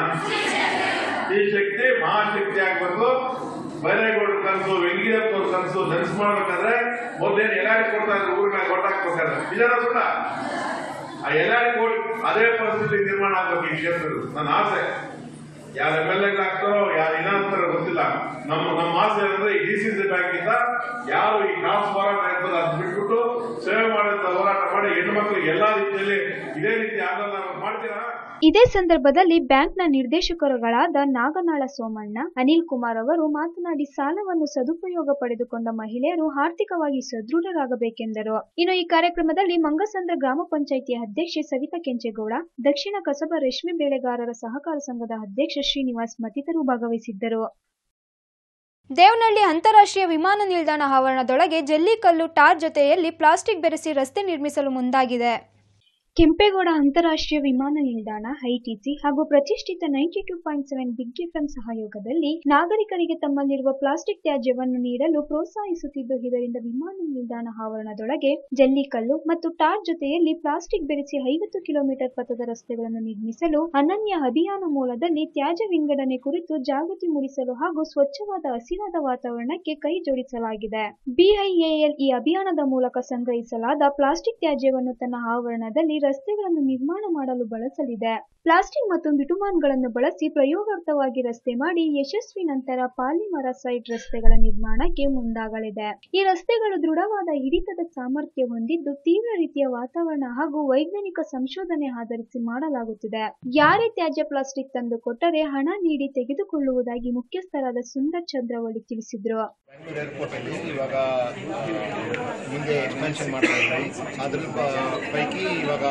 ಈ ಶಕ್ತಿ ಮಹಾಶಕ್ತಿ ಆಗ್ಬೇಕು ಬೈರೇಗೌಡರ ಕನಸು ವೆಂಕಟಪ್ಪವ್ರ ಕನಸು ನೆನ್ಸು ಮಾಡ್ಬೇಕಾದ್ರೆ ಮೊದ್ಲೇನು ಎಲ್ಲಾರಿಗೆ ಕೊಡ್ತಾ ಇದ್ರು ಊರಿನ ಕೊಟ್ಟಾಕ್ಬೇಕಾದ್ರೆ ನಿಜಾನ ಸುಳ್ಳ ಆ ಎಲ್ಲಾರಿಗೆ ಅದೇ ಪರಿಸ್ಥಿತಿ ನಿರ್ಮಾಣ ಆಗ್ಬೇಕು ಈ ಕ್ಷೇತ್ರದಲ್ಲಿ ನನ್ನ ಆಸೆ ಯಾರ ಎಮ್ ಎಲ್ ಆಗ್ತಾರೋ ಯಾರು ಏನಾಗ್ತಾರೋ ಗೊತ್ತಿಲ್ಲ ನಮ್ಮ ನಮ್ಮ ಆಸೆ ಅಂದ್ರೆ ಈ ಡಿ ಸಿ ಸಿ ಬ್ಯಾಂಕ್ ಇಂದ ಯಾರು ಈ ಕಾಸು ಹೋರಾಟ ಇರ್ತದೆ ಅದನ್ನ ಬಿಟ್ಬಿಟ್ಟು ಸೇವೆ ಮಾಡಿದಂತ ಹೋರಾಟ ಮಾಡಿ ಹೆಣ್ಣು ಮಕ್ಕಳಿಗೆ ಎಲ್ಲಾ ರೀತಿಯಲ್ಲಿ ಇದೇ ರೀತಿ ಆಗಲ್ಲ ಮಾಡ್ತೀರಾ ಇದೇ ಸಂದರ್ಭದಲ್ಲಿ ಬ್ಯಾಂಕ್ನ ನಿರ್ದೇಶಕರುಗಳಾದ ನಾಗನಾಳ ಸೋಮಣ್ಣ ಅನಿಲ್ ಕುಮಾರ್ ಅವರು ಮಾತನಾಡಿ ಸಾಲವನ್ನು ಸದುಪಯೋಗ ಪಡೆದುಕೊಂಡ ಮಹಿಳೆಯರು ಆರ್ಥಿಕವಾಗಿ ಸದೃಢರಾಗಬೇಕೆಂದರು ಇನ್ನು ಈ ಕಾರ್ಯಕ್ರಮದಲ್ಲಿ ಮಂಗಸಂದ್ರ ಗ್ರಾಮ ಪಂಚಾಯಿತಿಯ ಅಧ್ಯಕ್ಷೆ ಸವಿತಾ ಕೆಂಚೇಗೌಡ ದಕ್ಷಿಣ ಕಸಬಾ ರೇಷ್ಮೆ ಬೆಳೆಗಾರರ ಸಹಕಾರ ಸಂಘದ ಅಧ್ಯಕ್ಷ ಶ್ರೀನಿವಾಸ್ ಮತ್ತಿತರರು ಭಾಗವಹಿಸಿದ್ದರು ದೇವನಹಳ್ಳಿ ಅಂತಾರಾಷ್ಟ್ರೀಯ ವಿಮಾನ ನಿಲ್ದಾಣ ಆವರಣದೊಳಗೆ ಜಲ್ಲಿಕಲ್ಲು ಟಾರ್ ಜೊತೆಯಲ್ಲಿ ಪ್ಲಾಸ್ಟಿಕ್ ಬೆರೆಸಿ ರಸ್ತೆ ನಿರ್ಮಿಸಲು ಮುಂದಾಗಿದೆ ಕೆಂಪೇಗೌಡ ಅಂತಾರಾಷ್ಟ್ರೀಯ ವಿಮಾನ ನಿಲ್ದಾಣ ಐಟಿಸಿ ಹಾಗೂ ಪ್ರತಿಷ್ಠಿತ ninety two point seven big FM ಸಹಯೋಗದಲ್ಲಿ ನಾಗರಿಕರಿಗೆ ತಮ್ಮಲ್ಲಿರುವ ಪ್ಲಾಸ್ಟಿಕ್ ತ್ಯಾಜ್ಯವನ್ನು ನೀಡಲು ಪ್ರೋತ್ಸಾಹಿಸುತ್ತಿದ್ದು ಇದರಿಂದ ವಿಮಾನ ನಿಲ್ದಾಣ ಆವರಣದೊಳಗೆ ಜಲ್ಲಿಕಲ್ಲು ಮತ್ತು ಟಾರ್ ಜೊತೆಯಲ್ಲಿ ಪ್ಲಾಸ್ಟಿಕ್ ಬೆರೆಸಿ ಐವತ್ತು ಕಿಲೋಮೀಟರ್ ಪಥದ ರಸ್ತೆಗಳನ್ನು ನಿರ್ಮಿಸಲು ಅನನ್ಯ ಅಭಿಯಾನ ಮೂಲದಲ್ಲಿ ತ್ಯಾಜ್ಯ ವಿಂಗಡಣೆ ಕುರಿತು ಜಾಗೃತಿ ಮೂಡಿಸಲು ಹಾಗೂ ಸ್ವಚ್ಛವಾದ ಹಸಿರಾದ ವಾತಾವರಣಕ್ಕೆ ಕೈ ಜೋಡಿಸಲಾಗಿದೆ ಬಿಐಎಎಲ್ ಈ ಅಭಿಯಾನದ ಮೂಲಕ ಸಂಗ್ರಹಿಸಲಾದ ಪ್ಲಾಸ್ಟಿಕ್ ತ್ಯಾಜ್ಯವನ್ನು ತನ್ನ ಆವರಣದಲ್ಲಿ ರಸ್ತೆಗಳನ್ನು ನಿರ್ಮಾಣ ಮಾಡಲು ಬಳಸಲಿದೆ ಪ್ಲಾಸ್ಟಿಕ್ ಮತ್ತು ಬಿಟುಮಾನ್ಗಳನ್ನು ಬಳಸಿ ಪ್ರಯೋಗಾರ್ಥವಾಗಿ ರಸ್ತೆ ಮಾಡಿ ಯಶಸ್ವಿ ನಂತರ ಪಾಲಿಮರಸೈಡ್ ರಸ್ತೆಗಳ ನಿರ್ಮಾಣಕ್ಕೆ ಮುಂದಾಗಲಿದೆ ಈ ರಸ್ತೆಗಳು ದೃಢವಾದ ಹಿಡಿತದ ಸಾಮರ್ಥ್ಯ ಹೊಂದಿದ್ದು ತೀವ್ರ ರೀತಿಯ ವಾತಾವರಣ ಹಾಗೂ ವೈಜ್ಞಾನಿಕ ಸಂಶೋಧನೆ ಆಧರಿಸಿ ಮಾಡಲಾಗುತ್ತಿದೆ ಯಾರೇ ತ್ಯಾಜ್ಯ ಪ್ಲಾಸ್ಟಿಕ್ ತಂದು ಕೊಟ್ಟರೆ ಹಣ ನೀಡಿ ತೆಗೆದುಕೊಳ್ಳುವುದಾಗಿ ಮುಖ್ಯಸ್ಥರಾದ ಸುಂದರ್ ಚಂದ್ರವಳ್ಳಿ ತಿಳಿಸಿದ್ರು ಬ್ಯಾಂಗ್ಳೂರ್ ಏರ್ಪೋರ್ಟ್ ಅಲ್ಲಿ ಇವಾಗ ಆ, ಮುಂದೆ ಎಕ್ಸ್ಪೆನ್ಷನ್ ಮಾಡ್ತಾ ಇದ್ವಿ ಅದ್ರ ಪ- ಪೈಕಿ ಇವಾಗ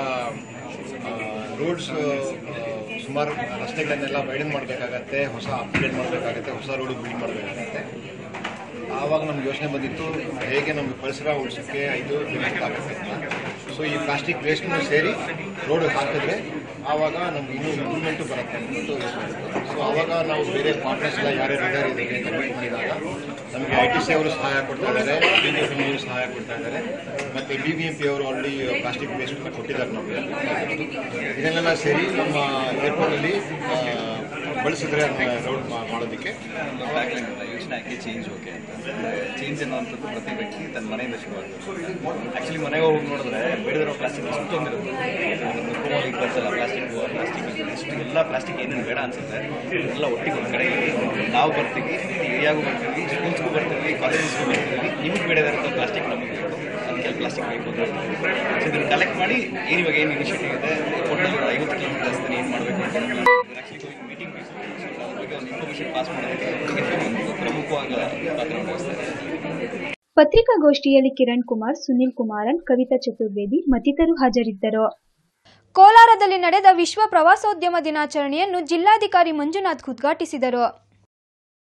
ರೋಡ್ಸ್ ಸುಮಾರು ರಸ್ತೆಗಳನ್ನೆಲ್ಲ ವೈಡನ್ ಮಾಡಬೇಕಾಗತ್ತೆ ಹೊಸ ಅಪ್ಗ್ರೇಡ್ ಮಾಡಬೇಕಾಗತ್ತೆ ಹೊಸ ರೋಡ್ ಬಿಲ್ಡ್ ಮಾಡಬೇಕಾಗತ್ತೆ ಆವಾಗ ನಮ್ಗೆ ಯೋಚನೆ ಬಂದಿತ್ತು ಹೇಗೆ ನಮಗೆ ಪರಿಸರ ಉಳಿಸೋಕ್ಕೆ ಇದು ಬೆನಿಫಿಟ್ ಆಗುತ್ತೆ ಅಂತ ಸೊ ಈ ಪ್ಲಾಸ್ಟಿಕ್ ವೇಸ್ಟ್ನು ಸೇರಿ ರೋಡ್ ಹಾಕಿದ್ರೆ ಆವಾಗ ನಮ್ಗೆ ಇನ್ನೂ ಇಂಪ್ರೂವ್ಮೆಂಟು ಬರುತ್ತೆ ಅಂದ್ಬಿಟ್ಟು ಯೋಚನೆ ಮಾಡಿದ್ದು ಸೊ ಆವಾಗ ನಾವು ಬೇರೆ ಪಾರ್ಟ್ನರ್ಸ್ ಎಲ್ಲ ಯಾರ್ಯಾರು ಇದ್ದಾರೆ ಇದಕ್ಕೆ ಕನ್ವೀಟ್ ಮಾಡಿದಾಗ ನಮಗೆ ಐ ಟಿ ಸಿ ಅವರು ಸಹಾಯ ಕೊಡ್ತಾ ಇದ್ದಾರೆ ಬಿ ಬಿ ಎಂ ಅವರು ಸಹಾಯ ಕೊಡ್ತಾ ಇದ್ದಾರೆ ಮತ್ತು ಬಿ ಬಿ ಎಂ ಪಿ ಅವರು ಆಲ್ರೆಡಿ ಪ್ಲಾಸ್ಟಿಕ್ ವೇಸ್ಟ್ ಕೊಟ್ಟಿದ್ದಾರೆ ನಮಗೆ ಇದನ್ನೆಲ್ಲ ಸೇರಿ ನಮ್ಮ ಏರ್ಪೋರ್ಟಲ್ಲಿ ಬಳಸಿದ್ರೆ ಅದನ್ನ ರೋಡ್ ಮಾಡೋದಕ್ಕೆ ಯೋಚನೆ ಹಾಕಿ ಚೇಂಜ್ ಓಕೆ ಅಂತ ಚೇಂಜ್ ಅನ್ನೋಂಥದ್ದು ಪ್ರತಿ ವ್ಯಕ್ತಿ ತನ್ನ ಮನೆಯಿಂದ ಶುರುವಾಗುತ್ತೆ ಆ್ಯಕ್ಚುಲಿ ಮನೆಗೆ ಹೋಗಿ ನೋಡಿದ್ರೆ ಬೇಡದಿರೋ ಪ್ಲಾಸ್ಟಿಕ್ ಎಷ್ಟೊಂದಿರುತ್ತೆ ವೆಹಿಕಲ್ಸ್ ಎಲ್ಲ ಪ್ಲಾಸ್ಟಿಕ್ ಪ್ಲಾಸ್ಟಿಕ್ ಎಷ್ಟು ಎಲ್ಲ ಪ್ಲಾಸ್ಟಿಕ್ ಏನೇನು ಬೇಡ ಅನ್ಸುತ್ತೆ ಎಲ್ಲ ಒಟ್ಟಿಗೆ ಒಂದು ಕಡೆ ನಾವು ಬರ್ತೀವಿ ಏರಿಯಾಗೂ ಬರ್ತೀವಿ ಸ್ಕೂಲ್ಸ್ಗೂ ಬರ್ತೀವಿ ಕಾಲೇಜಸ್ಗೂ ಬರ್ತೀವಿ ನಿಮಗೆ ಬೇಡದಿರೋ ಪ್ಲಾಸ್ಟಿಕ್ ನಮಗೆ ಬೇಕು ಅದಕ್ಕೆ ಪ್ಲಾಸ್ಟಿಕ್ ಬೇಕು ಅಂತ ಹೇಳ್ತೀವಿ ಸೊ ಇದನ್ನು ಕಲೆಕ್ಟ್ ಮಾಡಿ ಏನು ಇವಾಗ ಏನು ಇನಿಷಿಯೇಟಿವ್ ಇದೆ ಒಟ್ಟಲ್ಲಿ ಒಂದು ಐವತ್ತು ಕಿಲೋಮೀಟರ್ ರಸ್ತೆ ಏನು ಮಾಡಬೇಕು ಅಂತ ಆ್ಯಕ್ಚುಲಿ ಮೀಟಿಂಗ್ ಅದ್ರ ಬಗ್ಗೆ ಒಂದು ಇನ್ಫಾರ್ಮೇಷನ್ ಪಾಸ್ ಮಾಡೋದಕ್ಕೆ ಒಂದು ಪ್ರಮುಖವಾದ ಪಾತ್ರ ವಹಿಸ್ತಾರೆ ಪತ್ರಿಕಾಗೋಷ್ಠಿಯಲ್ಲಿ ಕಿರಣ್ ಕುಮಾರ್ ಸುನಿಲ್ ಕುಮಾರನ್ ಕವಿತಾ ಚತುರ್ವೇದಿ ಮತ್ತಿತರರು ಹಾಜರಿದ್ದರು ಕೋಲಾರದಲ್ಲಿ ನಡೆದ ವಿಶ್ವ ಪ್ರವಾಸೋದ್ಯಮ ದಿನಾಚರಣೆಯನ್ನು ಜಿಲ್ಲಾಧಿಕಾರಿ ಮಂಜುನಾಥ್ ಉದ್ಘಾಟಿಸಿದರು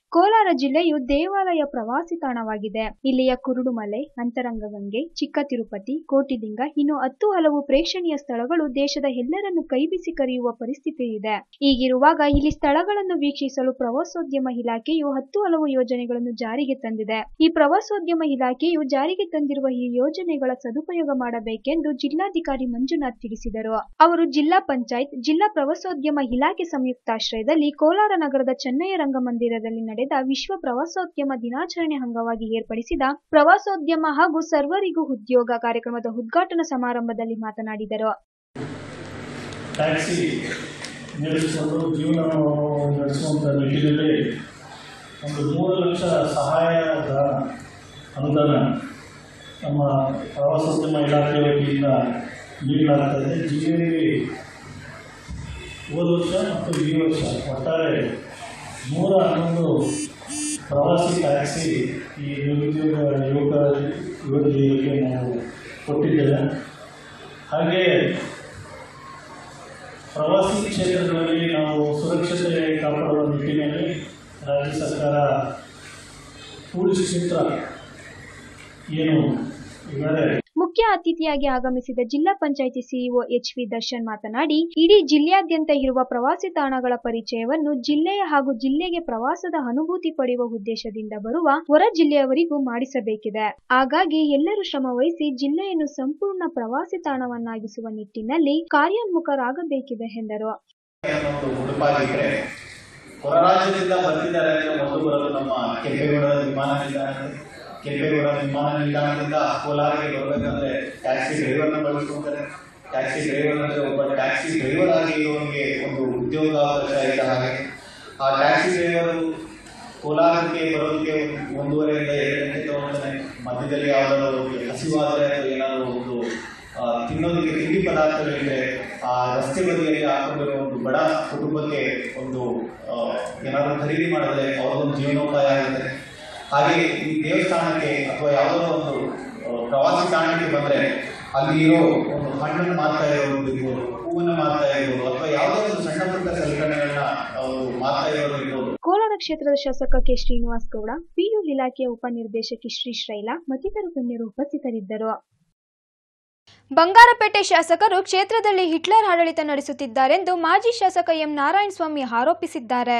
ಕೋಲಾರ ಜಿಲ್ಲೆಯು ದೇವಾಲಯ ಪ್ರವಾಸಿ ತಾಣವಾಗಿದೆ ಇಲ್ಲಿಯ ಕುರುಡುಮಲೆ ಅಂತರಂಗಗಂಗೆ ಚಿಕ್ಕ ತಿರುಪತಿ ಕೋಟಿಲಿಂಗ ಇನ್ನು ಹತ್ತು ಹಲವು ಪ್ರೇಕ್ಷಣೀಯ ಸ್ಥಳಗಳು ದೇಶದ ಎಲ್ಲರನ್ನು ಕೈಬೀಸಿ ಕರೆಯುವ ಪರಿಸ್ಥಿತಿ ಇದೆ ಹೀಗಿರುವಾಗ ಇಲ್ಲಿ ಸ್ಥಳಗಳನ್ನು ವೀಕ್ಷಿಸಲು ಪ್ರವಾಸೋದ್ಯಮ ಇಲಾಖೆಯು ಹತ್ತು ಹಲವು ಯೋಜನೆಗಳನ್ನು ಜಾರಿಗೆ ತಂದಿದೆ ಈ ಪ್ರವಾಸೋದ್ಯಮ ಇಲಾಖೆಯು ಜಾರಿಗೆ ತಂದಿರುವ ಈ ಯೋಜನೆಗಳ ಸದುಪಯೋಗ ಮಾಡಬೇಕೆಂದು ಜಿಲ್ಲಾಧಿಕಾರಿ ಮಂಜುನಾಥ್ ತಿಳಿಸಿದರು ಅವರು ಜಿಲ್ಲಾ ಪಂಚಾಯತ್ ಜಿಲ್ಲಾ ಪ್ರವಾಸೋದ್ಯಮ ಇಲಾಖೆ ಸಂಯುಕ್ತಾಶ್ರಯದಲ್ಲಿ ಕೋಲಾರ ನಗರದ ಚೆನ್ನಯ್ಯ ರಂಗಮಂದಿರದಲ್ಲಿ ನಡೆದ ವಿಶ್ವ ಪ್ರವಾಸೋದ್ಯಮ ದಿನಾಚರಣೆ ಅಂಗವಾಗಿ ಏರ್ಪಡಿಸಿದ ಪ್ರವಾಸೋದ್ಯಮ ಹಾಗೂ ಸರ್ವರಿಗೂ ಉದ್ಯೋಗ ಕಾರ್ಯಕ್ರಮದ ಉದ್ಘಾಟನಾ ಸಮಾರಂಭದಲ್ಲಿ ಮಾತನಾಡಿದರು ಟ್ಯಾಕ್ಸಿ ನಡೆಸಿಕೊಂಡು ಜೀವನ ನಡೆಸುವಂಥ ನಿಟ್ಟಿನಲ್ಲಿ ಒಂದು ಮೂರು ಲಕ್ಷ ಸಹಾಯದ ಅನುದಾನ ನಮ್ಮ ಪ್ರವಾಸೋದ್ಯಮ ಇಲಾಖೆ ವತಿಯಿಂದ ನೀಡಲಾಗ್ತದೆ ಜಿಲ್ಲೆಯಲ್ಲಿ ಹೋದ ವರ್ಷ ಮತ್ತು ಈ ವರ್ಷ ಒಟ್ಟಾರೆ ನೂರ ಹನ್ನೊಂದು ಪ್ರವಾಸಿ ಟ್ಯಾಕ್ಸಿ ಈ ನಿರುದ್ಯೋಗ ಯುವಕ ಯುವತಿಯರಿಗೆ ನಾವು ಕೊಟ್ಟಿದ್ದೇವೆ ಹಾಗೆಯೇ ಪ್ರವಾಸಿ ಕ್ಷೇತ್ರಗಳಲ್ಲಿ ನಾವು ಸುರಕ್ಷತೆ ಕಾಪಾಡುವ ನಿಟ್ಟಿನಲ್ಲಿ ರಾಜ್ಯ ಸರ್ಕಾರ ಟೂರಿಸ್ಟ್ ಕ್ಷೇತ್ರ ಏನು ಇದ್ದಾರೆ ಮುಖ್ಯ ಅತಿಥಿಯಾಗಿ ಆಗಮಿಸಿದ ಜಿಲ್ಲಾ panchayat CEO H V Darshan ಮಾತನಾಡಿ ಇಡೀ ಜಿಲ್ಲೆಯಾದ್ಯಂತ ಇರುವ ಪ್ರವಾಸಿ ತಾಣಗಳ ಪರಿಚಯವನ್ನು ಜಿಲ್ಲೆಯ ಹಾಗೂ ಜಿಲ್ಲೆಗೆ ಪ್ರವಾಸದ ಅನುಭೂತಿ ಪಡೆಯುವ ಉದ್ದೇಶದಿಂದ ಬರುವ ಹೊರ ಜಿಲ್ಲೆಯವರಿಗೂ ಮಾಡಿಸಬೇಕಿದೆ ಹಾಗಾಗಿ ಎಲ್ಲರೂ ಶ್ರಮ ವಹಿಸಿ ಜಿಲ್ಲೆಯನ್ನು ಸಂಪೂರ್ಣ ಪ್ರವಾಸಿ ತಾಣವನ್ನಾಗಿಸುವ ನಿಟ್ಟಿನಲ್ಲಿ ಕಾರ್ಯೋನ್ಮುಖರಾಗಬೇಕಿದೆ ಎಂದರು ಒಂದು ಉಡುಪಾಗಿದ್ರೆ ಹೊರ ರಾಜ್ಯದಿಂದ ಬಂದಿದ್ದಾರೆ ಅಂದ್ರೆ ಮೊದಲು ಬರೋದು ನಮ್ಮ ಕೆಂಪೇಗೌಡ ವಿಮಾನ ನಿಲ್ದಾಣ ಕೆಂಪೇಗೌಡ ವಿಮಾನ ನಿಲ್ದಾಣದಿಂದ ಕೋಲಾರಿಗೆ ಬರಬೇಕಂದ್ರೆ ಟ್ಯಾಕ್ಸಿ ಡ್ರೈವರ್ನ ಬಳಸ್ಕೊಂತಾರೆ ಟ್ಯಾಕ್ಸಿ ಡ್ರೈವರ್ ಅಂದ್ರೆ ಒಬ್ಬ ಟ್ಯಾಕ್ಸಿ ಡ್ರೈವರ್ ಆಗಿ ಇರೋನಿಗೆ ಒಂದು ಉದ್ಯೋಗಾವಕಾಶ ಇದ್ದ ಹಾಗೆ ಆ ಟ್ಯಾಕ್ಸಿ ಡ್ರೈವರು ಕೋಲಾರಕ್ಕೆ ಬರೋದಕ್ಕೆ ಒಂದು ಒಂದೂವರೆಯಿಂದ ಎರಡು ಗಂಟೆ ತಗೊಳ್ತಾನೆ ಮಧ್ಯದಲ್ಲಿ ಯಾವ್ದಾದ್ರು ಹಸಿವಾದರೆ ಅಥವಾ ಏನಾದರೂ ಒಂದು ಆ, ತಿನ್ನೋದಕ್ಕೆ ತಿಂಡಿ ಪದಾರ್ಥಗಳಿದ್ರೆ ಆ ರಸ್ತೆ ಬದಿಯಲ್ಲಿ ಹಾಕೊಂಡಿರೋ ಒಂದು ಬಡ ಕುಟುಂಬಕ್ಕೆ ಒಂದು ಆ, ಏನಾದರೂ ಖರೀದಿ ಮಾಡಿದ್ರೆ ಅವ್ರಿಗೊಂದು ಜೀವನೋಪಾಯ ಆಗುತ್ತೆ ಹಾಗೆ ಈ ದೇವಸ್ಥಾನಕ್ಕೆ ಅಥವಾ ಯಾವುದೋ ಒಂದು ಆ, ಪ್ರವಾಸಿ ತಾಣಕ್ಕೆ ಬಂದ್ರೆ ಅಲ್ಲಿ ಇರೋ ಒಂದು ಹಣ್ಣನ್ನು ಮಾರ್ತಾ ಇರೋದು ಇರ್ಬೋದು ಹೂವನ್ನ ಮಾರ್ತಾ ಇರ್ಬೋದು ಅಥವಾ ಯಾವುದೋ ಒಂದು ಸಣ್ಣ ಪುಟ್ಟ ಸಲಕರಣೆಗಳನ್ನ ಅವರು ಮಾರ್ತಾ ಇರೋದು ಇರ್ಬೋದು ಕೋಲಾರ ಕ್ಷೇತ್ರದ ಶಾಸಕ ಕೆ ಶ್ರೀನಿವಾಸ್ ಗೌಡ ಪಿಯು ಇಲಾಖೆಯ ಉಪನಿರ್ದೇಶಕಿ ಶ್ರೀ ಶ್ರೈಲಾ ಮತ್ತಿತರ ಗಣ್ಯರು ಉಪಸ್ಥಿತರಿದ್ದರು ಬಂಗಾರಪೇಟೆ ಶಾಸಕರು ಕ್ಷೇತ್ರದಲ್ಲಿ ಹಿಟ್ಲರ್ ಆಡಳಿತ ನಡೆಸುತ್ತಿದ್ದಾರೆಂದು ಮಾಜಿ ಶಾಸಕ ಎಂ ನಾರಾಯಣಸ್ವಾಮಿ ಆರೋಪಿಸಿದ್ದಾರೆ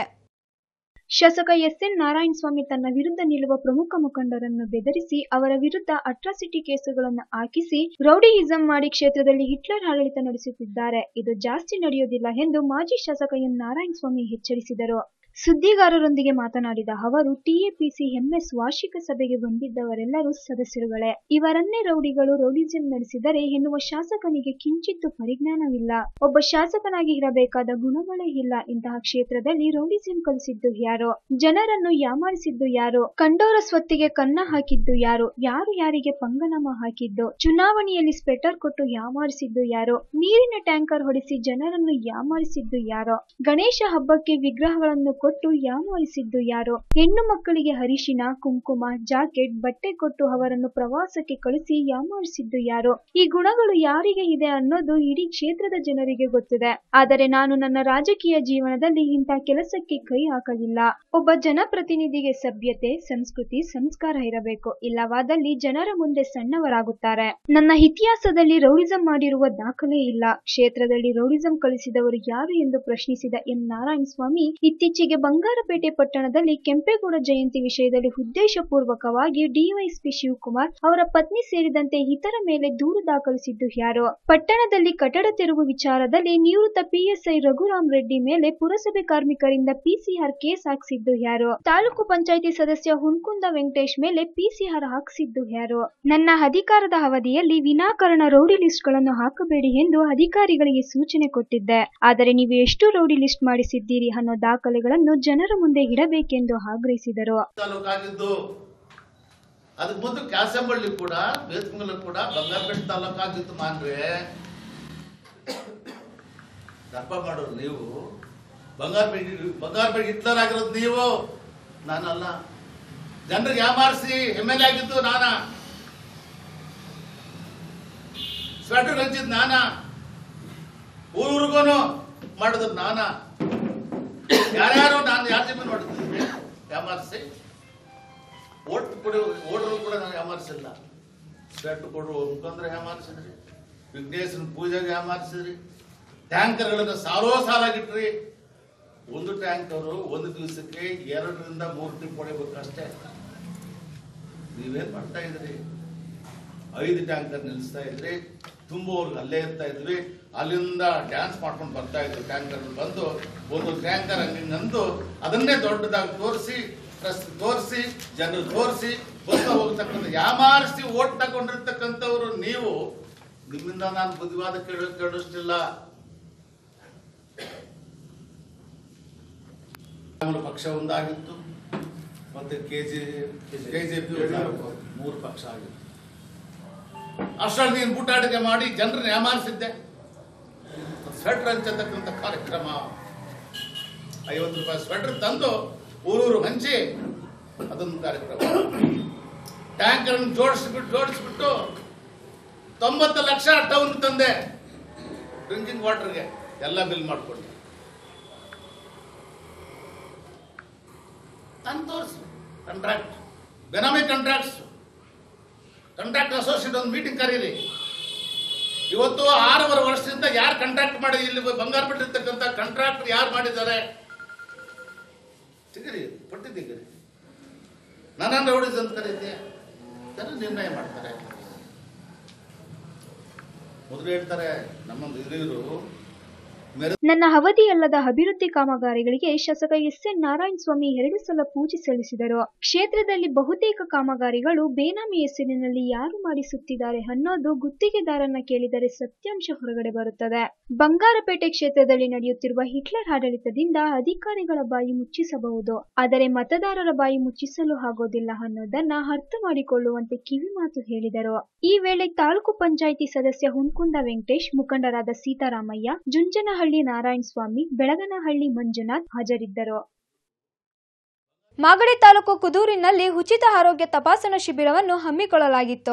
ಶಾಸಕ ಎಸ್ ಎನ್ ನಾರಾಯಣಸ್ವಾಮಿ ತನ್ನ ವಿರುದ್ಧ ನಿಲ್ಲುವ ಪ್ರಮುಖ ಮುಖಂಡರನ್ನು ಬೆದರಿಸಿ ಅವರ ವಿರುದ್ಧ ಅಟ್ರಾಸಿಟಿ ಕೇಸುಗಳನ್ನು ಹಾಕಿಸಿ ರೌಡಿಯಿಸಂ ಮಾಡಿ ಕ್ಷೇತ್ರದಲ್ಲಿ ಹಿಟ್ಲರ್ ಆಡಳಿತ ನಡೆಸುತ್ತಿದ್ದಾರೆ ಇದು ಜಾಸ್ತಿ ನಡೆಯುವುದಿಲ್ಲ ಎಂದು ಮಾಜಿ ಶಾಸಕ ಎಂ ನಾರಾಯಣಸ್ವಾಮಿ ಎಚ್ಚರಿಸಿದರು ಸುದ್ದಿಗಾರರೊಂದಿಗೆ ಮಾತನಾಡಿದ ಅವರು ಟಿಎಪಿಸಿ ಎಂಎಸ್ ವಾರ್ಷಿಕ ಸಭೆಗೆ ಬಂದಿದ್ದವರೆಲ್ಲರೂ ಸದಸ್ಯರುಗಳೇ ಇವರನ್ನೇ ರೌಡಿಗಳು ರೌಡಿಸಂ ನಡೆಸಿದರೆ ಎನ್ನುವ ಶಾಸಕನಿಗೆ ಕಿಂಚಿತ್ತು ಪರಿಜ್ಞಾನವಿಲ್ಲ ಒಬ್ಬ ಶಾಸಕನಾಗಿ ಇರಬೇಕಾದ ಗುಣಗಳೇ ಇಲ್ಲ ಇಂತಹ ಕ್ಷೇತ್ರದಲ್ಲಿ ರೌಡಿಸಂ ಕಲಿಸಿದ್ದು ಯಾರು ಜನರನ್ನು ಯಾಮಾರಿಸಿದ್ದು ಯಾರು ಕಂಡೋರ ಸ್ವತ್ತಿಗೆ ಕನ್ನ ಹಾಕಿದ್ದು ಯಾರು ಯಾರು ಯಾರಿಗೆ ಪಂಗನಾಮ ಹಾಕಿದ್ದು ಚುನಾವಣೆಯಲ್ಲಿ ಸ್ಪೆಟರ್ ಕೊಟ್ಟು ಯಾಮಾರಿಸಿದ್ದು ಯಾರು ನೀರಿನ ಟ್ಯಾಂಕರ್ ಹೊಡೆಸಿ ಜನರನ್ನು ಯಾಮಾರಿಸಿದ್ದು ಯಾರೋ ಗಣೇಶ ಹಬ್ಬಕ್ಕೆ ವಿಗ್ರಹಗಳನ್ನು ಕೊಟ್ಟು ಯಾಮಾರಿಸಿದ್ದು ಯಾರೋ ಹೆಣ್ಣು ಮಕ್ಕಳಿಗೆ ಅರಿಶಿನ ಕುಂಕುಮ ಜಾಕೆಟ್ ಬಟ್ಟೆ ಕೊಟ್ಟು ಅವರನ್ನು ಪ್ರವಾಸಕ್ಕೆ ಕಳಿಸಿ ಯಾಮಾರಿಸಿದ್ದು ಯಾರೋ ಈ ಗುಣಗಳು ಯಾರಿಗೆ ಇದೆ ಅನ್ನೋದು ಇಡೀ ಕ್ಷೇತ್ರದ ಜನರಿಗೆ ಗೊತ್ತಿದೆ ಆದರೆ ನಾನು ನನ್ನ ರಾಜಕೀಯ ಜೀವನದಲ್ಲಿ ಇಂಥ ಕೆಲಸಕ್ಕೆ ಕೈ ಹಾಕಲಿಲ್ಲ ಒಬ್ಬ ಜನಪ್ರತಿನಿಧಿಗೆ ಸಭ್ಯತೆ ಸಂಸ್ಕೃತಿ ಸಂಸ್ಕಾರ ಇರಬೇಕು ಇಲ್ಲವಾದಲ್ಲಿ ಜನರ ಮುಂದೆ ಸಣ್ಣವರಾಗುತ್ತಾರೆ ನನ್ನ ಇತಿಹಾಸದಲ್ಲಿ ರೌಡಿಸಂ ಮಾಡಿರುವ ದಾಖಲೆ ಇಲ್ಲ ಕ್ಷೇತ್ರದಲ್ಲಿ ರೌಡಿಸಂ ಕಲಿಸಿದವರು ಯಾರು ಎಂದು ಪ್ರಶ್ನಿಸಿದ ಎನ್ ನಾರಾಯಣಸ್ವಾಮಿ ಇತ್ತೀಚೆಗೆ ಬಂಗಾರಪೇಟೆ ಪಟ್ಟಣದಲ್ಲಿ ಕೆಂಪೇಗೌಡ ಜಯಂತಿ ವಿಷಯದಲ್ಲಿ ಉದ್ದೇಶಪೂರ್ವಕವಾಗಿ ಡಿವೈಎಸ್ಪಿ ಶಿವಕುಮಾರ್ ಅವರ ಪತ್ನಿ ಸೇರಿದಂತೆ ಇತರ ಮೇಲೆ ದೂರು ದಾಖಲಿಸಿದ್ದು ಯಾರು ಪಟ್ಟಣದಲ್ಲಿ ಕಟ್ಟಡ ತೆರವು ವಿಚಾರದಲ್ಲಿ ನಿವೃತ್ತ ಪಿಎಸ್ಐ ರಘುರಾಮ್ ರೆಡ್ಡಿ ಮೇಲೆ ಪುರಸಭೆ ಕಾರ್ಮಿಕರಿಂದ ಪಿಸಿಆರ್ ಕೇಸ್ ಹಾಕಿಸಿದ್ದು ಯಾರು ತಾಲೂಕು ಪಂಚಾಯಿತಿ ಸದಸ್ಯ ಹುನ್ಕುಂದ ವೆಂಕಟೇಶ್ ಮೇಲೆ ಪಿಸಿಆರ್ ಹಾಕಿಸಿದ್ದು ಯಾರು ನನ್ನ ಅಧಿಕಾರದ ಅವಧಿಯಲ್ಲಿ ವಿನಾಕಾರಣ ರೌಡಿ ಲಿಸ್ಟ್ ಗಳನ್ನು ಹಾಕಬೇಡಿ ಎಂದು ಅಧಿಕಾರಿಗಳಿಗೆ ಸೂಚನೆ ಕೊಟ್ಟಿದ್ದೆ ಆದರೆ ನೀವು ಎಷ್ಟು ರೌಡಿ ಲಿಸ್ಟ್ ಮಾಡಿಸಿದ್ದೀರಿ ಅನ್ನೋ ದಾಖಲೆಗಳನ್ನು ಜನರ ಮುಂದೆ ಇಡಬೇಕೆಂದು ಆಗ್ರಹಿಸಿದರು ತಾಲೂಕಾಗಿದ್ದು ಅದಕ್ಕೆ ಮುಂದೆ ಕ್ಯಾಸಂಬಳ್ಳಿ ಕೂಡ ಬೇತ್ಮಂಗಲ ಕೂಡ ಬಂಗಾರಪೇಟೆ ತಾಲೂಕಾಗಿತ್ತು ಮಾನ್ರೆ ದರ್ಪ ಮಾಡೋರು ನೀವು ಬಂಗಾರಪೇಟೆ ಬಂಗಾರಪೇಟೆ ಹಿಟ್ಲರ್ ಆಗಿರೋದು ನೀವು ನಾನಲ್ಲ ಜನರಿಗೆ ಯಾಮಾರಿಸಿ ಎಮ್ ಎಲ್ ಎ ಆಗಿದ್ದು ನಾನ ಸ್ವೆಟರ್ ಹಂಚಿದ್ ನಾನ ಊರಿಗೂ ಮಾಡಿದ್ರು ನಾನ ಯಾರ್ಯಾರು ನಾನು ಯಾರ ಜಮೀನು ಮಾಡಿದ್ದೀನಿ ಯಾಮಾರಿಸಿ ಓಟ್ ಕೊಡಿ ಓಟ್ರು ಕೂಡ ನಾನು ಯಾಮಾರಿಸಿಲ್ಲ ಸ್ವೆಟ್ ಕೊಡು ಮುಖಂದ್ರೆ ಯಾಮಾರಿಸಿದ್ರಿ ವಿಘ್ನೇಶ್ವರನ ಪೂಜೆಗೆ ಯಾಮಾರಿಸಿದ್ರಿ ಟ್ಯಾಂಕರ್ಗಳನ್ನು ಸಾಲೋ ಸಾಲಾಗಿಟ್ರಿ ಒಂದು ಟ್ಯಾಂಕರು ಒಂದು ದಿವಸಕ್ಕೆ ಎರಡರಿಂದ ಮೂರು ಟ್ರಿಪ್ ಹೊಡಿಬೇಕಷ್ಟೇ ನೀವೇನ್ ಮಾಡ್ತಾ ಇದ್ರಿ ಐದು ಟ್ಯಾಂಕರ್ ನಿಲ್ಲಿಸ್ತಾ ಇದ್ರಿ ತುಂಬುವವ್ರಿಗೆ ಅಲ್ಲೇ ಇರ್ತಾ ಇದ್ವಿ ಅಲ್ಲಿಂದ ಡ್ಯಾನ್ಸ್ ಮಾಡ್ಕೊಂಡು ಬರ್ತಾ ಇದ್ರು ಟ್ಯಾಂಕರ್ ಬಂದು ಒಂದು ಟ್ಯಾಂಕರ್ ಹಂಗಂದು ಅದನ್ನೇ ದೊಡ್ಡದಾಗಿ ತೋರಿಸಿ ತೋರಿಸಿ ಜನರು ತೋರಿಸಿ ಬರ್ತಾ ಹೋಗ್ತಕ್ಕಂಥ ಯಾಮಾರಿಸಿ ಓಟ್ ತಗೊಂಡಿರ್ತಕ್ಕಂಥವ್ರು ನೀವು ನಿಮ್ಮಿಂದ ನಾನು ಬುದ್ಧಿವಾದ ಕೇಳ ಕೇಳಿಸ್ತಿಲ್ಲ ಮೂರು ಪಕ್ಷ ಒಂದಾಗಿತ್ತು ಮತ್ತೆ ಕೆಜಿ ಕೆಜೆಪಿ ಮೂರು ಪಕ್ಷ ಆಗಿತ್ತು ಅಷ್ಟರಲ್ಲಿ ನೀನು ಬೂಟಾಟಿಕೆ ಮಾಡಿ ಜನರನ್ನ ಯಾಮಾರಿಸಿದ್ದೆ ಸ್ವೆಟರ್ ಹಂಚತಕ್ಕಂಥ ಕಾರ್ಯಕ್ರಮ ಐವತ್ತು ರೂಪಾಯಿ ಸ್ವೆಟರ್ ತಂದು ಊರೂರು ಹಂಚಿ ಅದೊಂದು ಕಾರ್ಯಕ್ರಮ ಟ್ಯಾಂಕರ್ ಜೋಡಿಸ್ಬಿಟ್ಟು ಜೋಡಿಸ್ಬಿಟ್ಟು ತೊಂಬತ್ತು ಲಕ್ಷ ಟೌನ್ ತಂದೆ ಡ್ರಿಂಕಿಂಗ್ ವಾಟರ್ಗೆ ಎಲ್ಲ ಬಿಲ್ ಮಾಡ್ಕೊಂಡು ತಂದು ತೋರಿಸು ಕಾಂಟ್ರಾಕ್ಟ್ ಬೆನಾಮಿ ಕಾಂಟ್ರಾಕ್ಟ್ಸ್ ಕಾಂಟ್ರಾಕ್ಟ್ ಅಸೋಸಿಯೇಟ್ ಒಂದು ಮೀಟಿಂಗ್ ಕರೀರಿ ಇವತ್ತು ಆರೂವರೆ ವರ್ಷದಿಂದ ಯಾರು ಕಾಂಟ್ರಾಕ್ಟ್ ಮಾಡಿ ಇಲ್ಲಿ ಬಂಗಾರ ಬಿಟ್ಟಿರ್ತಕ್ಕಂಥ ಕಾಂಟ್ರಾಕ್ಟ್ ಯಾರು ಮಾಡಿದ್ದಾರೆ ತೆಗೀರಿ ಪಟ್ಟಿ ತೆಗೀರಿ ನನ್ನನ್ನು ಹೊಡಿಸ್ ಅಂತ ಕರೀತೆ ಜನ ನಿರ್ಣಯ ಮಾಡ್ತಾರೆ ಮೊದಲು ಹೇಳ್ತಾರೆ ನಮ್ಮೊಂದು ಹಿರಿಯರು ನನ್ನ ಅವಧಿಯಲ್ಲದ ಅಭಿವೃದ್ಧಿ ಕಾಮಗಾರಿಗಳಿಗೆ ಶಾಸಕ ಎಸ್ ಎನ್ ನಾರಾಯಣ ಸ್ವಾಮಿ ಎರಡು ಸಲ ಪೂಜೆ ಸಲ್ಲಿಸಿದರು ಕ್ಷೇತ್ರದಲ್ಲಿ ಬಹುತೇಕ ಕಾಮಗಾರಿಗಳು ಬೇನಾಮಿ ಹೆಸರಿನಲ್ಲಿ ಯಾರು ಮಾಡಿಸುತ್ತಿದ್ದಾರೆ ಅನ್ನೋದು ಗುತ್ತಿಗೆದಾರನ ಕೇಳಿದರೆ ಸತ್ಯಾಂಶ ಹೊರಗಡೆ ಬರುತ್ತದೆ ಬಂಗಾರಪೇಟೆ ಕ್ಷೇತ್ರದಲ್ಲಿ ನಡೆಯುತ್ತಿರುವ ಹಿಟ್ಲರ್ ಆಡಳಿತದಿಂದ ಅಧಿಕಾರಿಗಳ ಬಾಯಿ ಮುಚ್ಚಿಸಬಹುದು ಆದರೆ ಮತದಾರರ ಬಾಯಿ ಮುಚ್ಚಿಸಲು ಆಗೋದಿಲ್ಲ ಅನ್ನೋದನ್ನ ಅರ್ಥ ಮಾಡಿಕೊಳ್ಳುವಂತೆ ಕಿವಿಮಾತು ಹೇಳಿದರು ಈ ವೇಳೆ ತಾಲೂಕು ಪಂಚಾಯಿತಿ ಸದಸ್ಯ ಹುನ್ಕುಂದ ವೆಂಕಟೇಶ್ ಮುಖಂಡರಾದ ಸೀತಾರಾಮಯ್ಯ ಜುಂಜನಹಳ್ಳಿ ನಾರಾಯಣ ಸ್ವಾಮಿ ಬೆಳಗನಹಳ್ಳಿ ಮಂಜುನಾಥ್ ಹಾಜರಿದ್ದರು ಮಾಗಡಿ ತಾಲೂಕು ಕುದೂರಿನಲ್ಲಿ ಉಚಿತ ಆರೋಗ್ಯ ತಪಾಸಣಾ ಶಿಬಿರವನ್ನು ಹಮ್ಮಿಕೊಳ್ಳಲಾಗಿತ್ತು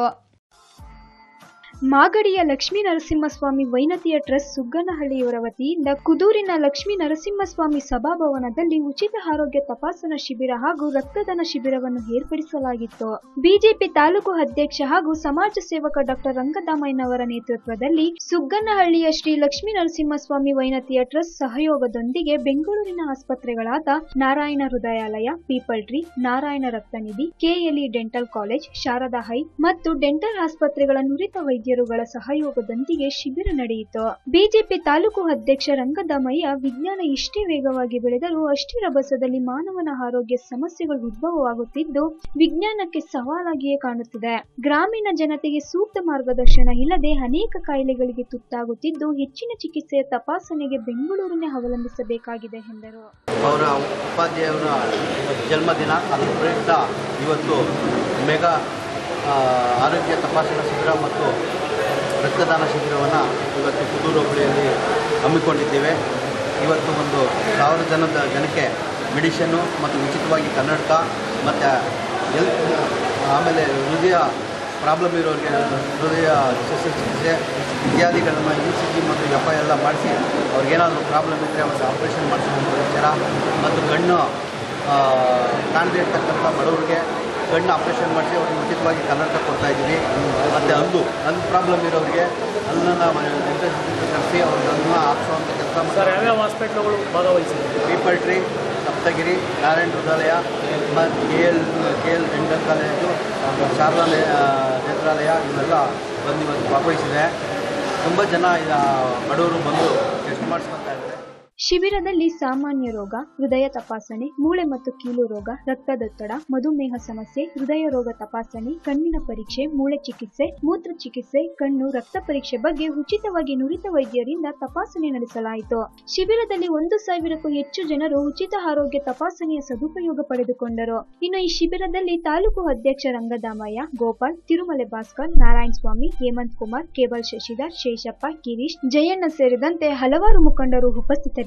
ಮಾಗಡಿಯ ಲಕ್ಷ್ಮೀ ನರಸಿಂಹಸ್ವಾಮಿ ವೈನತಿಯ ಟ್ರಸ್ಟ್ ಸುಗ್ಗನಹಳ್ಳಿಯವರ ವತಿಯಿಂದ ಕುದೂರಿನ ಲಕ್ಷ್ಮೀ ನರಸಿಂಹಸ್ವಾಮಿ ಸಭಾಭವನದಲ್ಲಿ ಉಚಿತ ಆರೋಗ್ಯ ತಪಾಸಣಾ ಶಿಬಿರ ಹಾಗೂ ರಕ್ತದಾನ ಶಿಬಿರವನ್ನು ಏರ್ಪಡಿಸಲಾಗಿತ್ತು ಬಿಜೆಪಿ ತಾಲೂಕು ಅಧ್ಯಕ್ಷ ಹಾಗೂ ಸಮಾಜ ಸೇವಕ ಡಾಕ್ಟರ್ ರಂಗದಾಮಯ್ಯನವರ ನೇತೃತ್ವದಲ್ಲಿ ಸುಗ್ಗನಹಳ್ಳಿಯ ಶ್ರೀ ಲಕ್ಷ್ಮೀ ನರಸಿಂಹಸ್ವಾಮಿ ವೈನತಿಯ ಟ್ರಸ್ಟ್ ಸಹಯೋಗದೊಂದಿಗೆ ಬೆಂಗಳೂರಿನ ಆಸ್ಪತ್ರೆಗಳಾದ ನಾರಾಯಣ ಹೃದಯಾಲಯ ಪೀಪಲ್ ಟ್ರೀ ನಾರಾಯಣ ರಕ್ತನಿಧಿ ಕೆಎಲ್ಇ ಡೆಂಟಲ್ ಕಾಲೇಜ್ ಶಾರದಾ ಹೈ ಮತ್ತು ಡೆಂಟಲ್ ಆಸ್ಪತ್ರೆಗಳ ನುರಿತ ವೈದ್ಯರುಗಳ ಸಹಯೋಗದೊಂದಿಗೆ ಶಿಬಿರ ನಡೆಯಿತು ಬಿಜೆಪಿ ತಾಲೂಕು ಅಧ್ಯಕ್ಷ ರಂಗದಾಮಯ್ಯ ವಿಜ್ಞಾನ ಇಷ್ಟೇ ವೇಗವಾಗಿ ಬೆಳೆದರೂ ಅಷ್ಟೇ ರಭಸದಲ್ಲಿ ಮಾನವನ ಆರೋಗ್ಯ ಸಮಸ್ಯೆಗಳು ಉದ್ಭವವಾಗುತ್ತಿದ್ದು ವಿಜ್ಞಾನಕ್ಕೆ ಸವಾಲಾಗಿಯೇ ಕಾಣುತ್ತಿದೆ ಗ್ರಾಮೀಣ ಜನತೆಗೆ ಸೂಕ್ತ ಮಾರ್ಗದರ್ಶನ ಇಲ್ಲದೆ ಅನೇಕ ಕಾಯಿಲೆಗಳಿಗೆ ತುತ್ತಾಗುತ್ತಿದ್ದು ಹೆಚ್ಚಿನ ಚಿಕಿತ್ಸೆಯ ತಪಾಸಣೆಗೆ ಬೆಂಗಳೂರನ್ನೇ ಅವಲಂಬಿಸಬೇಕಾಗಿದೆ ಎಂದರು ಅವರ ಉಪಾಧ್ಯಾಯವರ ಜನ್ಮದಿನ ಅದರ ಪ್ರಯುಕ್ತ ಇವತ್ತು ಮೆಗಾ ಆ, ಆರೋಗ್ಯ ತಪಾಸಣಾ ಶಿಬಿರ ಮತ್ತು ರಕ್ತದಾನ ಶಿಬಿರವನ್ನು ಇವತ್ತು ಕುದೂರು ಹೋಬಳಿಯಲ್ಲಿ ಹಮ್ಮಿಕೊಂಡಿದ್ದೇವೆ ಇವತ್ತು ಒಂದು ಸಾವಿರ ಜನದ ಜನಕ್ಕೆ ಮೆಡಿಷನ್ನು ಮತ್ತು ಉಚಿತವಾಗಿ ಕನ್ನಡಕ ಮತ್ತು ಎಲ್ತ್ ಆಮೇಲೆ ಹೃದಯ ಪ್ರಾಬ್ಲಮ್ ಇರೋರಿಗೆ ಹೃದಯ ಶಸ್ತ್ರಚಿಕಿತ್ಸೆ ಇತ್ಯಾದಿಗಳನ್ನು ಇ ಸಿ ಜಿ ಮತ್ತು ಎಫ್ ಐ ಎಲ್ಲ ಮಾಡಿಸಿ ಅವ್ರಿಗೇನಾದರೂ ಪ್ರಾಬ್ಲಮ್ ಇದ್ದರೆ ಅವ್ರಿಗೆ ಆಪ್ರೇಷನ್ ಮಾಡಿಸ್ಕೊಂಡು ವಿಚಾರ ಮತ್ತು ಕಣ್ಣು ಆ, ಕಾಣದೇ ಇರ್ತಕ್ಕಂಥ ಬಡವರಿಗೆ ಕಣ್ಣು ಆಪ್ರೇಷನ್ ಮಾಡಿಸಿ ಅವ್ರಿಗೆ ಉಚಿತವಾಗಿ ಕನ್ನಡಕ ಕೊಡ್ತಾ ಇದ್ದೀವಿ ಮತ್ತು ಹಲ್ಲು ಹಲ್ಲು ಪ್ರಾಬ್ಲಮ್ ಇರೋರಿಗೆ ಹಲ್ಲನ್ನು ಕರೆಸಿ ಅವ್ರಿಗೆ ಹಲ್ಲನ್ನ ಹಾಕ್ಸುವಂಥ ಕೆಲಸ ಸರ್ ಯಾವ್ಯಾವ ಹಾಸ್ಪಿಟ್ಲ್ಗಳು ಭಾಗವಹಿಸಿದೆ ಪೀಪಲ್ ಟ್ರೀ ಸಪ್ತಗಿರಿ ನಾರಾಯಣ ಹೃದಯಾಲಯ ಮತ್ತು K L K L dental college Sharada ನೇ- ಆ, ನೇತ್ರಾಲಯ ಇವೆಲ್ಲ ಬಂದು ಇವತ್ತು ಭಾಗವಹಿಸಿದೆ ತುಂಬ ಜನ ಈಗ ಬಡವರು ಬಂದು ಟೆಸ್ಟ್ ಮಾಡಿಸ್ಕೊತಾ ಇದ್ದಾರೆ ಶಿಬಿರದಲ್ಲಿ ಸಾಮಾನ್ಯ ರೋಗ ಹೃದಯ ತಪಾಸಣೆ ಮೂಳೆ ಮತ್ತು ಕೀಲು ರೋಗ ರಕ್ತದೊತ್ತಡ ಮಧುಮೇಹ ಸಮಸ್ಯೆ ಹೃದಯ ರೋಗ ತಪಾಸಣೆ ಕಣ್ಣಿನ ಪರೀಕ್ಷೆ ಮೂಳೆ ಚಿಕಿತ್ಸೆ ಮೂತ್ರ ಚಿಕಿತ್ಸೆ ಕಣ್ಣು ರಕ್ತ ಪರೀಕ್ಷೆ ಬಗ್ಗೆ ಉಚಿತವಾಗಿ ನುರಿತ ವೈದ್ಯರಿಂದ ತಪಾಸಣೆ ನಡೆಸಲಾಯಿತು ಶಿಬಿರದಲ್ಲಿ ಒಂದು ಸಾವಿರಕ್ಕೂ ಹೆಚ್ಚು ಜನರು ಉಚಿತ ಆರೋಗ್ಯ ತಪಾಸಣೆಯ ಸದುಪಯೋಗ ಪಡೆದುಕೊಂಡರು ಇನ್ನು ಈ ಶಿಬಿರದಲ್ಲಿ ತಾಲೂಕು ಅಧ್ಯಕ್ಷ ರಂಗದಾಮಯ್ಯ ಗೋಪಾಲ್ ತಿರುಮಲೆ ಭಾಸ್ಕರ್ ನಾರಾಯಣ ಸ್ವಾಮಿ ಹೇಮಂತ್ ಕುಮಾರ್ ಕೇಬಲ್ ಶಶಿಧರ್ ಶೇಷಪ್ಪ ಗಿರೀಶ್ ಜಯಣ್ಣ ಸೇರಿದಂತೆ ಹಲವಾರು ಮುಖಂಡರು ಉಪಸ್ಥಿತರಿದ್ದರು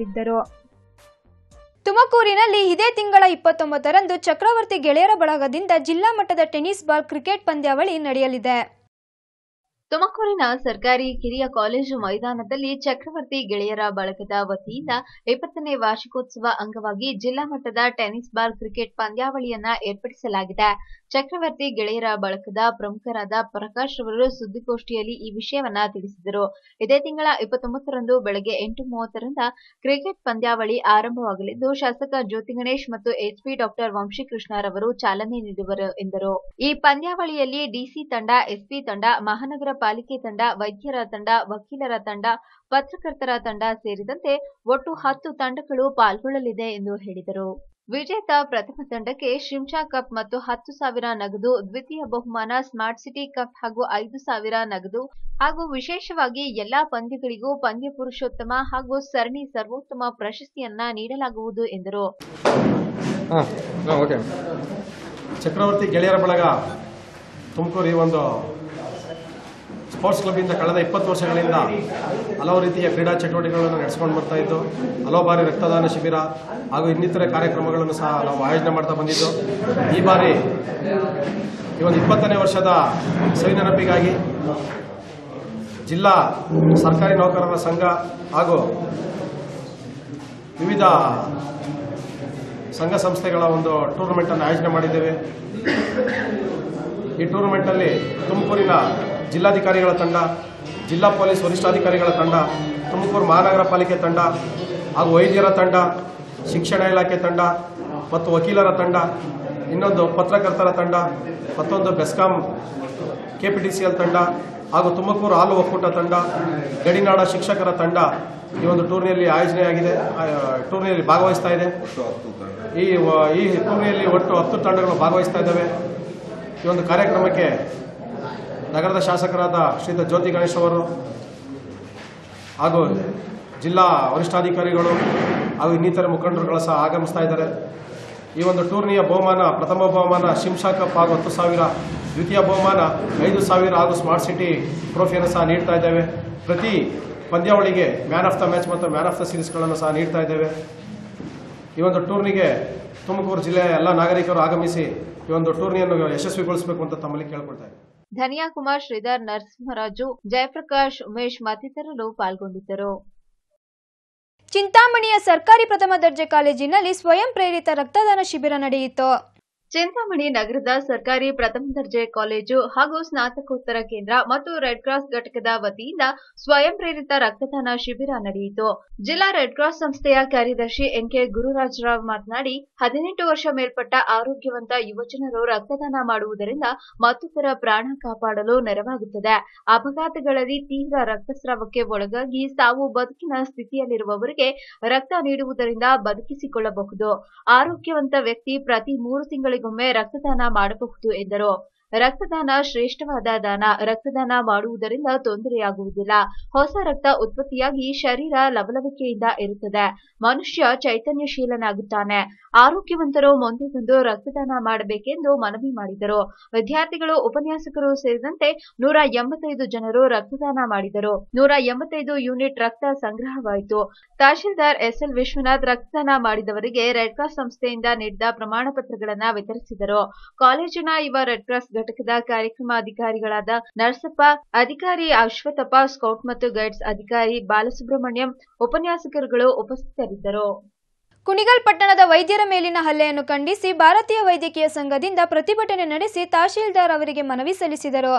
ತುಮಕೂರಿನಲ್ಲಿ ಇದೇ ತಿಂಗಳ ಇಪ್ಪತ್ತೊಂಬತ್ತರಂದು ಚಕ್ರವರ್ತಿ ಗೆಳೆಯರ ಬಳಗದಿಂದ ಜಿಲ್ಲಾ ಮಟ್ಟದ ಟೆನ್ನಿಸ್ ಬಾಲ್ ಕ್ರಿಕೆಟ್ ಪಂದ್ಯಾವಳಿ ನಡೆಯಲಿದೆ ತುಮಕೂರಿನ ಸರ್ಕಾರಿ ಕಿರಿಯ ಕಾಲೇಜು ಮೈದಾನದಲ್ಲಿ ಚಕ್ರವರ್ತಿ ಗೆಳೆಯರ ಬಳಗದ ವತಿಯಿಂದ ಇಪ್ಪತ್ತನೇ ವಾರ್ಷಿಕೋತ್ಸವ ಅಂಗವಾಗಿ ಜಿಲ್ಲಾ ಮಟ್ಟದ ಟೆನ್ನಿಸ್ ಬಾಲ್ ಕ್ರಿಕೆಟ್ ಪಂದ್ಯಾವಳಿಯನ್ನ ಏರ್ಪಡಿಸಲಾಗಿದೆ ಚಕ್ರವರ್ತಿ ಗೆಳೆಯರ ಬಳಗದ ಪ್ರಮುಖರಾದ ಪ್ರಕಾಶ್ ಅವರು ಸುದ್ದಿಗೋಷ್ಠಿಯಲ್ಲಿ ಈ ವಿಷಯವನ್ನ ತಿಳಿಸಿದರು ಇದೇ ತಿಂಗಳ ಇಪ್ಪತ್ತೊಂಬತ್ತರಂದು ಬೆಳಗ್ಗೆ ಎಂಟು ಮೂವತ್ತರಿಂದ ಕ್ರಿಕೆಟ್ ಪಂದ್ಯಾವಳಿ ಆರಂಭವಾಗಲಿದ್ದು ಶಾಸಕ ಜ್ಯೋತಿ ಗಣೇಶ್ ಮತ್ತು ಎಸ್ಪಿ ಡಾಕ್ಟರ್ ವಂಶೀಕೃಷ್ಣರವರು ಚಾಲನೆ ನೀಡುವರು ಎಂದರು ಈ ಪಂದ್ಯಾವಳಿಯಲ್ಲಿ ಡಿಸಿ ತಂಡ ಎಸ್ಪಿ ತಂಡ ಮಹಾನಗರ ಪಾಲಿಕೆ ತಂಡ ವೈದ್ಯರ ತಂಡ ವಕೀಲರ ತಂಡ ಪತ್ರಕರ್ತರ ತಂಡ ಸೇರಿದಂತೆ ಒಟ್ಟು ಹತ್ತು ತಂಡಗಳು ಪಾಲ್ಗೊಳ್ಳಲಿದೆ ಎಂದು ಹೇಳಿದರು ವಿಜೇತ ಪ್ರಥಮ ತಂಡಕ್ಕೆ ಶಿಂಷಾ ಕಪ್ ಮತ್ತು ಹತ್ತು ಸಾವಿರ ನಗದು ದ್ವಿತೀಯ ಬಹುಮಾನ ಸ್ಮಾರ್ಟ್ ಸಿಟಿ ಕಪ್ ಹಾಗೂ ಐದು ಸಾವಿರ ನಗದು ಹಾಗೂ ವಿಶೇಷವಾಗಿ ಎಲ್ಲಾ ಪಂದ್ಯಗಳಿಗೂ ಪಂದ್ಯ ಪುರುಷೋತ್ತಮ ಹಾಗೂ ಸರಣಿ ಸರ್ವೋತ್ತಮ ಪ್ರಶಸ್ತಿಯನ್ನ ನೀಡಲಾಗುವುದು ಎಂದರು ಹಾಂ ಓಕೆ ಚಕ್ರವರ್ತಿ ಗೆಳೆಯರ ಬಳಗ ತುಮಕೂರು ಈ ಒಂದು ಸ್ಪೋರ್ಟ್ಸ್ ಕ್ಲಬ್ಬಿಂದ ಕಳೆದ ಇಪ್ಪತ್ತು ವರ್ಷಗಳಿಂದ ಹಲವು ರೀತಿಯ ಕ್ರೀಡಾ ಚಟುವಟಿಕೆಗಳನ್ನು ನಡೆಸ್ಕೊಂಡು ಬರ್ತಾ ಇದ್ದು ಹಲವು ಬಾರಿ ರಕ್ತದಾನ ಶಿಬಿರ ಹಾಗೂ ಇನ್ನಿತರೆ ಕಾರ್ಯಕ್ರಮಗಳನ್ನು ಸಹ ನಾವು ಆಯೋಜನೆ ಮಾಡ್ತಾ ಬಂದಿದ್ದು ಈ ಬಾರಿ ಈ ಒಂದು ಇಪ್ಪತ್ತನೇ ವರ್ಷದ ಸವಿನೆನಪಿಗಾಗಿ ಜಿಲ್ಲಾ ಸರ್ಕಾರಿ ನೌಕರರ ಸಂಘ ಹಾಗೂ ವಿವಿಧ ಸಂಘ ಸಂಸ್ಥೆಗಳ ಒಂದು ಟೂರ್ನಮೆಂಟನ್ನು ಆಯೋಜನೆ ಮಾಡಿದ್ದೇವೆ ಈ ಟೂರ್ನಮೆಂಟಲ್ಲಿ ತುಮಕೂರಿನ ಜಿಲ್ಲಾಧಿಕಾರಿಗಳ ತಂಡ ಜಿಲ್ಲಾ ಪೊಲೀಸ್ ವರಿಷ್ಠಾಧಿಕಾರಿಗಳ ತಂಡ ತುಮಕೂರು ಮಹಾನಗರ ಪಾಲಿಕೆ ತಂಡ ಹಾಗೂ ವೈದ್ಯರ ತಂಡ ಶಿಕ್ಷಣ ಇಲಾಖೆ ತಂಡ ಮತ್ತು ವಕೀಲರ ತಂಡ ಇನ್ನೊಂದು ಪತ್ರಕರ್ತರ ತಂಡ ಮತ್ತೊಂದು ಬೆಸ್ಕಾಂ ಕೆಪಿಟಿಸಿಎಲ್ ತಂಡ ಹಾಗೂ ತುಮಕೂರು ಹಾಲು ಒಕ್ಕೂಟ ತಂಡ ಗಡಿನಾಡ ಶಿಕ್ಷಕರ ತಂಡ ಈ ಒಂದು ಟೂರ್ನಿಯಲ್ಲಿ ಆಯೋಜನೆಯಾಗಿದೆ ಆ, ಟೂರ್ನಿಯಲ್ಲಿ ಭಾಗವಹಿಸ್ತಾ ಇದೆ ಈ ವ- ಈ ಟೂರ್ನಿಯಲ್ಲಿ ಒಟ್ಟು ಹತ್ತು ತಂಡಗಳು ಭಾಗವಹಿಸ್ತಾ ಇದ್ದಾವೆ ಈ ಒಂದು ಕಾರ್ಯಕ್ರಮಕ್ಕೆ ನಗರದ ಶಾಸಕರಾದ ಶ್ರೀಯುತ ಜ್ಯೋತಿ ಗಣೇಶ್ ಅವರು ಹಾಗೂ ಜಿಲ್ಲಾ ವರಿಷ್ಠಾಧಿಕಾರಿಗಳು ಹಾಗೂ ಇನ್ನಿತರ ಮುಖಂಡರುಗಳು ಸಹ ಆಗಮಿಸ್ತಾ ಇದ್ದಾರೆ ಈ ಒಂದು ಟೂರ್ನಿಯ ಬಹುಮಾನ ಪ್ರಥಮ ಬಹುಮಾನ ಶಿಂಷಾ ಕಪ್ ಹಾಗೂ ಹತ್ತು ಸಾವಿರ ದ್ವಿತೀಯ ಬಹುಮಾನ ಐದು ಸಾವಿರ ಹಾಗೂ ಸ್ಮಾರ್ಟ್ ಸಿಟಿ ಟ್ರೋಫಿಯನ್ನು ಸಹ ನೀಡ್ತಾ ಇದ್ದೇವೆ ಪ್ರತಿ ಪಂದ್ಯಾವಳಿಗೆ ಮ್ಯಾನ್ ಆಫ್ ದ ಮ್ಯಾಚ್ ಮತ್ತು ಮ್ಯಾನ್ ಆಫ್ ದ ಸೀರೀಸ್ಗಳನ್ನು ಸಹ ನೀಡ್ತಾ ಇದ್ದೇವೆ ಈ ಒಂದು ಟೂರ್ನಿಗೆ ತುಮಕೂರು ಜಿಲ್ಲೆಯ ಎಲ್ಲ ನಾಗರಿಕರು ಆಗಮಿಸಿ ಈ ಒಂದು ಟೂರ್ನಿಯನ್ನು ಯಶಸ್ವಿಗೊಳಿಸಬೇಕು ಅಂತ ತಮ್ಮಲ್ಲಿ ಕೇಳ್ಕೊಳ್ತಾ ಇದ್ದೀನಿ ಧನಿಯಾ ಕುಮಾರ್ ಶ್ರೀಧರ್ ನರಸಿಂಹರಾಜು ಜಯಪ್ರಕಾಶ್ ಉಮೇಶ್ ಮತ್ತಿತರರು ಪಾಲ್ಗೊಂಡಿದ್ದರು ಚಿಂತಾಮಣಿಯ ಸರ್ಕಾರಿ ಪ್ರಥಮ ದರ್ಜೆ ಕಾಲೇಜಿನಲ್ಲಿ ಸ್ವಯಂ ಪ್ರೇರಿತ ರಕ್ತದಾನ ಶಿಬಿರ ನಡೆಯಿತು ಚಿಂತಾಮಣಿ ನಗರದ ಸರ್ಕಾರಿ ಪ್ರಥಮ ದರ್ಜೆ ಕಾಲೇಜು ಹಾಗೂ ಸ್ನಾತಕೋತ್ತರ ಕೇಂದ್ರ ಮತ್ತು ರೆಡ್ ಕ್ರಾಸ್ ಘಟಕದ ವತಿಯಿಂದ ಸ್ವಯಂ ಪ್ರೇರಿತ ರಕ್ತದಾನ ಶಿಬಿರ ನಡೆಯಿತು ಜಿಲ್ಲಾ ರೆಡ್ ಕ್ರಾಸ್ ಸಂಸ್ಥೆಯ ಕಾರ್ಯದರ್ಶಿ ಎನ್ಕೆ ಗುರುರಾಜರಾವ್ ಮಾತನಾಡಿ ಹದಿನೆಂಟು ವರ್ಷ ಮೇಲ್ಪಟ್ಟ ಆರೋಗ್ಯವಂತ ಯುವಜನರು ರಕ್ತದಾನ ಮಾಡುವುದರಿಂದ ಮತ್ತೊಬ್ಬರ ಪ್ರಾಣ ಕಾಪಾಡಲು ನೆರವಾಗುತ್ತದೆ ಅಪಘಾತಗಳಲ್ಲಿ ತೀವ್ರ ರಕ್ತಸ್ರಾವಕ್ಕೆ ಒಳಗಾಗಿ ಸಾವು ಬದುಕಿನ ಸ್ಥಿತಿಯಲ್ಲಿರುವವರಿಗೆ ರಕ್ತ ನೀಡುವುದರಿಂದ ಬದುಕಿಸಿಕೊಳ್ಳಬಹುದು ಆರೋಗ್ಯವಂತ ವ್ಯಕ್ತಿ ಪ್ರತಿ ಮೂರು ತಿಂಗಳಿಗೊಮ್ಮೆ ರಕ್ತದಾನ ಮಾಡಬಹುದು ಎಂದರು ರಕ್ತದಾನ ಶ್ರೇಷ್ಠವಾದ ದಾನ ರಕ್ತದಾನ ಮಾಡುವುದರಿಂದ ತೊಂದರೆಯಾಗುವುದಿಲ್ಲ ಹೊಸ ರಕ್ತ ಉತ್ಪತ್ತಿಯಾಗಿ ಶರೀರ ಲವಲವಿಕೆಯಿಂದ ಇರುತ್ತದೆ ಮನುಷ್ಯ ಚೈತನ್ಯಶೀಲನಾಗುತ್ತಾನೆ ಆರೋಗ್ಯವಂತರು ಮುಂದೆ ಬಂದು ರಕ್ತದಾನ ಮಾಡಬೇಕೆಂದು ಮನವಿ ಮಾಡಿದರು ವಿದ್ಯಾರ್ಥಿಗಳು ಉಪನ್ಯಾಸಕರು ಸೇರಿದಂತೆ ನೂರ ಎಂಬತ್ತೈದು ಜನರು ರಕ್ತದಾನ ಮಾಡಿದರು ನೂರ ಎಂಬತ್ತೈದು ಯೂನಿಟ್ ರಕ್ತ ಸಂಗ್ರಹವಾಯಿತು ತಹಶೀಲ್ದಾರ್ ಎಸ್ಎಲ್ ವಿಶ್ವನಾಥ್ ರಕ್ತದಾನ ಮಾಡಿದವರಿಗೆ ರೆಡ್ ಕ್ರಾಸ್ ಸಂಸ್ಥೆಯಿಂದ ನೀಡಿದ ಪ್ರಮಾಣ ಪತ್ರಗಳನ್ನ ವಿತರಿಸಿದರು ಕಾಲೇಜಿನ ಯುವ ರೆಡ್ ಕ್ರಾಸ್ ಘಟಕದ ಕಾರ್ಯಕ್ರಮಾಧಿಕಾರಿಗಳಾದ ನರಸಪ್ಪ ಅಧಿಕಾರಿ ಅಶ್ವಥಪ್ಪ ಸ್ಕೌಟ್ ಮತ್ತು ಗೈಡ್ಸ್ ಅಧಿಕಾರಿ ಬಾಲಸುಬ್ರಹ್ಮಣ್ಯಂ ಉಪನ್ಯಾಸಕರುಗಳು ಉಪಸ್ಥಿತರಿದ್ದರು ಕುಣಿಗಲ್ ಪಟ್ಟಣದ ವೈದ್ಯರ ಮೇಲಿನ ಹಲ್ಲೆಯನ್ನು ಖಂಡಿಸಿ ಭಾರತೀಯ ವೈದ್ಯಕೀಯ ಸಂಘದಿಂದ ಪ್ರತಿಭಟನೆ ನಡೆಸಿ ತಹಶೀಲ್ದಾರ್ ಅವರಿಗೆ ಮನವಿ ಸಲ್ಲಿಸಿದರು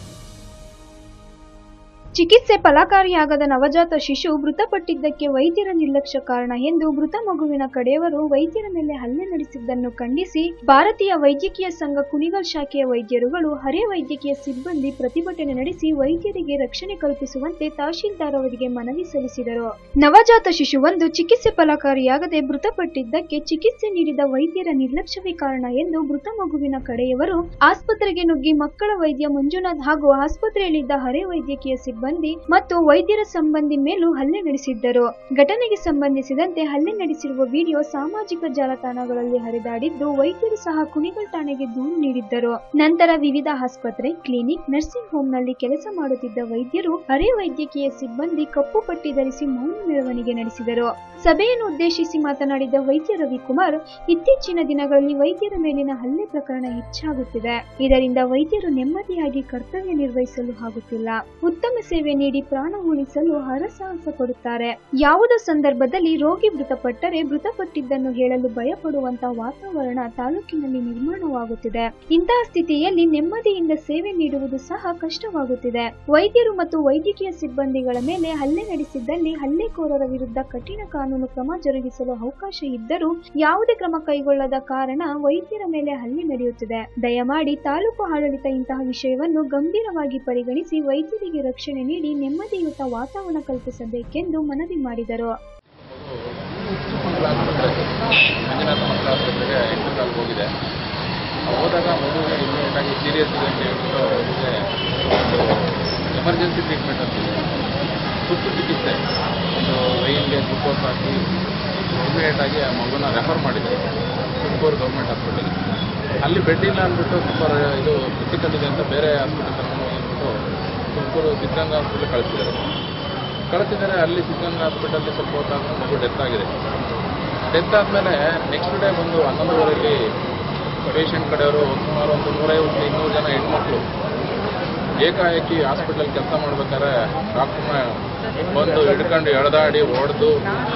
ಚಿಕಿತ್ಸೆ ಫಲಕಾರಿಯಾಗದ ನವಜಾತ ಶಿಶು ಮೃತಪಟ್ಟಿದ್ದಕ್ಕೆ ವೈದ್ಯರ ನಿರ್ಲಕ್ಷ್ಯ ಕಾರಣ ಎಂದು ಮೃತ ಮಗುವಿನ ಕಡೆಯವರು ವೈದ್ಯರ ಮೇಲೆ ಹಲ್ಲೆ ನಡೆಸಿದ್ದನ್ನು ಖಂಡಿಸಿ ಭಾರತೀಯ ವೈದ್ಯಕೀಯ ಸಂಘ ಕುಣಿಗಲ್ ಶಾಖೆಯ ವೈದ್ಯರುಗಳು ಹರೇ ವೈದ್ಯಕೀಯ ಸಿಬ್ಬಂದಿ ಪ್ರತಿಭಟನೆ ನಡೆಸಿ ವೈದ್ಯರಿಗೆ ರಕ್ಷಣೆ ಕಲ್ಪಿಸುವಂತೆ ತಹಶೀಲ್ದಾರ್ ಅವರಿಗೆ ಮನವಿ ಸಲ್ಲಿಸಿದರು ನವಜಾತ ಶಿಶುವೊಂದು ಚಿಕಿತ್ಸೆ ಫಲಕಾರಿಯಾಗದೆ ಮೃತಪಟ್ಟಿದ್ದಕ್ಕೆ ಚಿಕಿತ್ಸೆ ನೀಡಿದ ವೈದ್ಯರ ನಿರ್ಲಕ್ಷ್ಯವೇ ಕಾರಣ ಎಂದು ಮೃತ ಮಗುವಿನ ಕಡೆಯವರು ಆಸ್ಪತ್ರೆಗೆ ನುಗ್ಗಿ ಮಕ್ಕಳ ವೈದ್ಯ ಮಂಜುನಾಥ್ ಹಾಗೂ ಆಸ್ಪತ್ರೆಯಲ್ಲಿದ್ದ ಹರೇ ವೈದ್ಯಕೀಯ ಸಿಬ್ಬಂದಿ ಸಿಬ್ಬಂದಿ ಮತ್ತು ವೈದ್ಯರ ಸಂಬಂಧಿ ಮೇಲೂ ಹಲ್ಲೆ ನಡೆಸಿದ್ದರು ಘಟನೆಗೆ ಸಂಬಂಧಿಸಿದಂತೆ ಹಲ್ಲೆ ನಡೆಸಿರುವ ವಿಡಿಯೋ ಸಾಮಾಜಿಕ ಜಾಲತಾಣಗಳಲ್ಲಿ ಹರಿದಾಡಿದ್ದು ವೈದ್ಯರು ಸಹ ಕುಣಿಗಲ್ ಠಾಣೆಗೆ ದೂರು ನೀಡಿದ್ದರು ನಂತರ ವಿವಿಧ ಆಸ್ಪತ್ರೆ ಕ್ಲಿನಿಕ್ ನರ್ಸಿಂಗ್ ಹೋಂನಲ್ಲಿ ಕೆಲಸ ಮಾಡುತ್ತಿದ್ದ ವೈದ್ಯರು ಅರೆ ವೈದ್ಯಕೀಯ ಸಿಬ್ಬಂದಿ ಕಪ್ಪು ಪಟ್ಟಿ ಧರಿಸಿ ಮೌನ ಮೆರವಣಿಗೆ ನಡೆಸಿದರು ಸಭೆಯನ್ನು ಉದ್ದೇಶಿಸಿ ಮಾತನಾಡಿದ ವೈದ್ಯ ರವಿಕುಮಾರ್ ಇತ್ತೀಚಿನ ದಿನಗಳಲ್ಲಿ ವೈದ್ಯರ ಮೇಲಿನ ಹಲ್ಲೆ ಪ್ರಕರಣ ಹೆಚ್ಚಾಗುತ್ತಿದೆ ಇದರಿಂದ ವೈದ್ಯರು ನೆಮ್ಮದಿಯಾಗಿ ಕರ್ತವ್ಯ ನಿರ್ವಹಿಸಲು ಆಗುತ್ತಿಲ್ಲ ಉತ್ತಮ ಸೇವೆ ನೀಡಿ ಪ್ರಾಣ ಉಳಿಸಲು ಹರಸಾಹಸ ಪಡುತ್ತಾರೆ ಯಾವುದೋ ಸಂದರ್ಭದಲ್ಲಿ ರೋಗಿ ಮೃತಪಟ್ಟರೆ ಮೃತಪಟ್ಟಿದ್ದನ್ನು ಹೇಳಲು ಭಯಪಡುವಂತಹ ವಾತಾವರಣ ತಾಲೂಕಿನಲ್ಲಿ ನಿರ್ಮಾಣವಾಗುತ್ತಿದೆ ಇಂತಹ ಸ್ಥಿತಿಯಲ್ಲಿ ನೆಮ್ಮದಿಯಿಂದ ಸೇವೆ ನೀಡುವುದು ಸಹ ಕಷ್ಟವಾಗುತ್ತಿದೆ ವೈದ್ಯರು ಮತ್ತು ವೈದ್ಯಕೀಯ ಸಿಬ್ಬಂದಿಗಳ ಮೇಲೆ ಹಲ್ಲೆ ನಡೆಸಿದ್ದಲ್ಲಿ ಹಲ್ಲೆಕೋರರ ವಿರುದ್ಧ ಕಠಿಣ ಕಾನೂನು ಕ್ರಮ ಜರುಗಿಸಲು ಅವಕಾಶ ಇದ್ದರೂ ಯಾವುದೇ ಕ್ರಮ ಕೈಗೊಳ್ಳದ ಕಾರಣ ವೈದ್ಯರ ಮೇಲೆ ಹಲ್ಲೆ ನಡೆಯುತ್ತಿದೆ ದಯಮಾಡಿ ತಾಲೂಕು ಆಡಳಿತ ಇಂತಹ ವಿಷಯವನ್ನು ಗಂಭೀರವಾಗಿ ಪರಿಗಣಿಸಿ ವೈದ್ಯರಿಗೆ ರಕ್ಷಣೆ ನೀಡಿ ನೆಮ್ಮದಿಯುತ ವಾತಾವರಣ ಕಲ್ಪಿಸಬೇಕೆಂದು ಮನವಿ ಮಾಡಿದರು ಮಂಜುನಾಥ ಮಕ್ಕಳ ಆಸ್ಪತ್ರೆಗೆ ಎಂಟು ಕಾಲು ಹೋಗಿದೆ ಹೋದಾಗ ಮಗುವಿಗೆ ಇಮ್ಮಿಡಿಯೇಟ್ ಆಗಿ ಸೀರಿಯಸ್ ಇದೆ ಅಂತ ಹೇಳ್ಬಿಟ್ಟು ಅವರಿಗೆ ಒಂದು ಎಮರ್ಜೆನ್ಸಿ ಟ್ರೀಟ್ಮೆಂಟ್ ಅಂತಿದೆ ತುರ್ತು ಚಿಕಿತ್ಸೆ ಒಂದು ರೈಲ್ಗೆ ಗ್ಲುಕೋಸ್ ಹಾಕಿ ಇಮಿಡಿಯೇಟ್ ಆಗಿ ಆ ಮಗುನ ರೆಫರ್ ಮಾಡಿದ್ದಾರೆ ತುಮಕೂರು ಗೌರ್ಮೆಂಟ್ ಹಾಸ್ಪಿಟಲ್ಗೆ ಅಲ್ಲಿ ಬೆಡ್ ಇಲ್ಲ ಅಂದ್ಬಿಟ್ಟು ತುಂಬ ಇದು ಕ್ರಿಟಿಕಲ್ ಇದೆ ಅಂತ ಬೇರೆ ಹಾಸ್ಪಿಟಲ್ ಕರ್ಕೊಂಡು ಅಂದ್ಬಿಟ್ಟು ತುಮಕೂರು ಸಿದ್ಧಗಂಗಾ ಹಾಸ್ಪಿಟಲ್ ಕಳಿಸಿದ್ದಾರೆ ಕಳಿಸಿದ್ದಾರೆ ಅಲ್ಲಿ ಸಿದ್ಧಗಂಗಾ ಹಾಸ್ಪಿಟಲ್ಲಿ ಸ್ವಲ್ಪ ಹೊತ್ತಾದ್ಮೇಲೆ ಮಗು ಡೆತ್ ಆಗಿದೆ ಡೆತ್ ಆದಮೇಲೆ ನೆಕ್ಸ್ಟ್ ಡೇ ಬಂದು ಹನ್ನೊಂದುವರೆಯಲ್ಲಿ ಪೇಷಂಟ್ ಕಡೆಯವರು ಸುಮಾರು ಒಂದು ನೂರೈವತ್ತು ಇನ್ನೂರು ಜನ ಹೆಣ್ಮಕ್ಳು ಏಕಾಏಕಿ ಹಾಸ್ಪಿಟಲ್ ಕೆಲಸ ಮಾಡ್ಬೇಕಾದ್ರೆ ಡಾಕ್ಟ್ರನ್ನ ಬಂದು ಹಿಡ್ಕೊಂಡು ಎಳೆದಾಡಿ ಹೊಡೆದು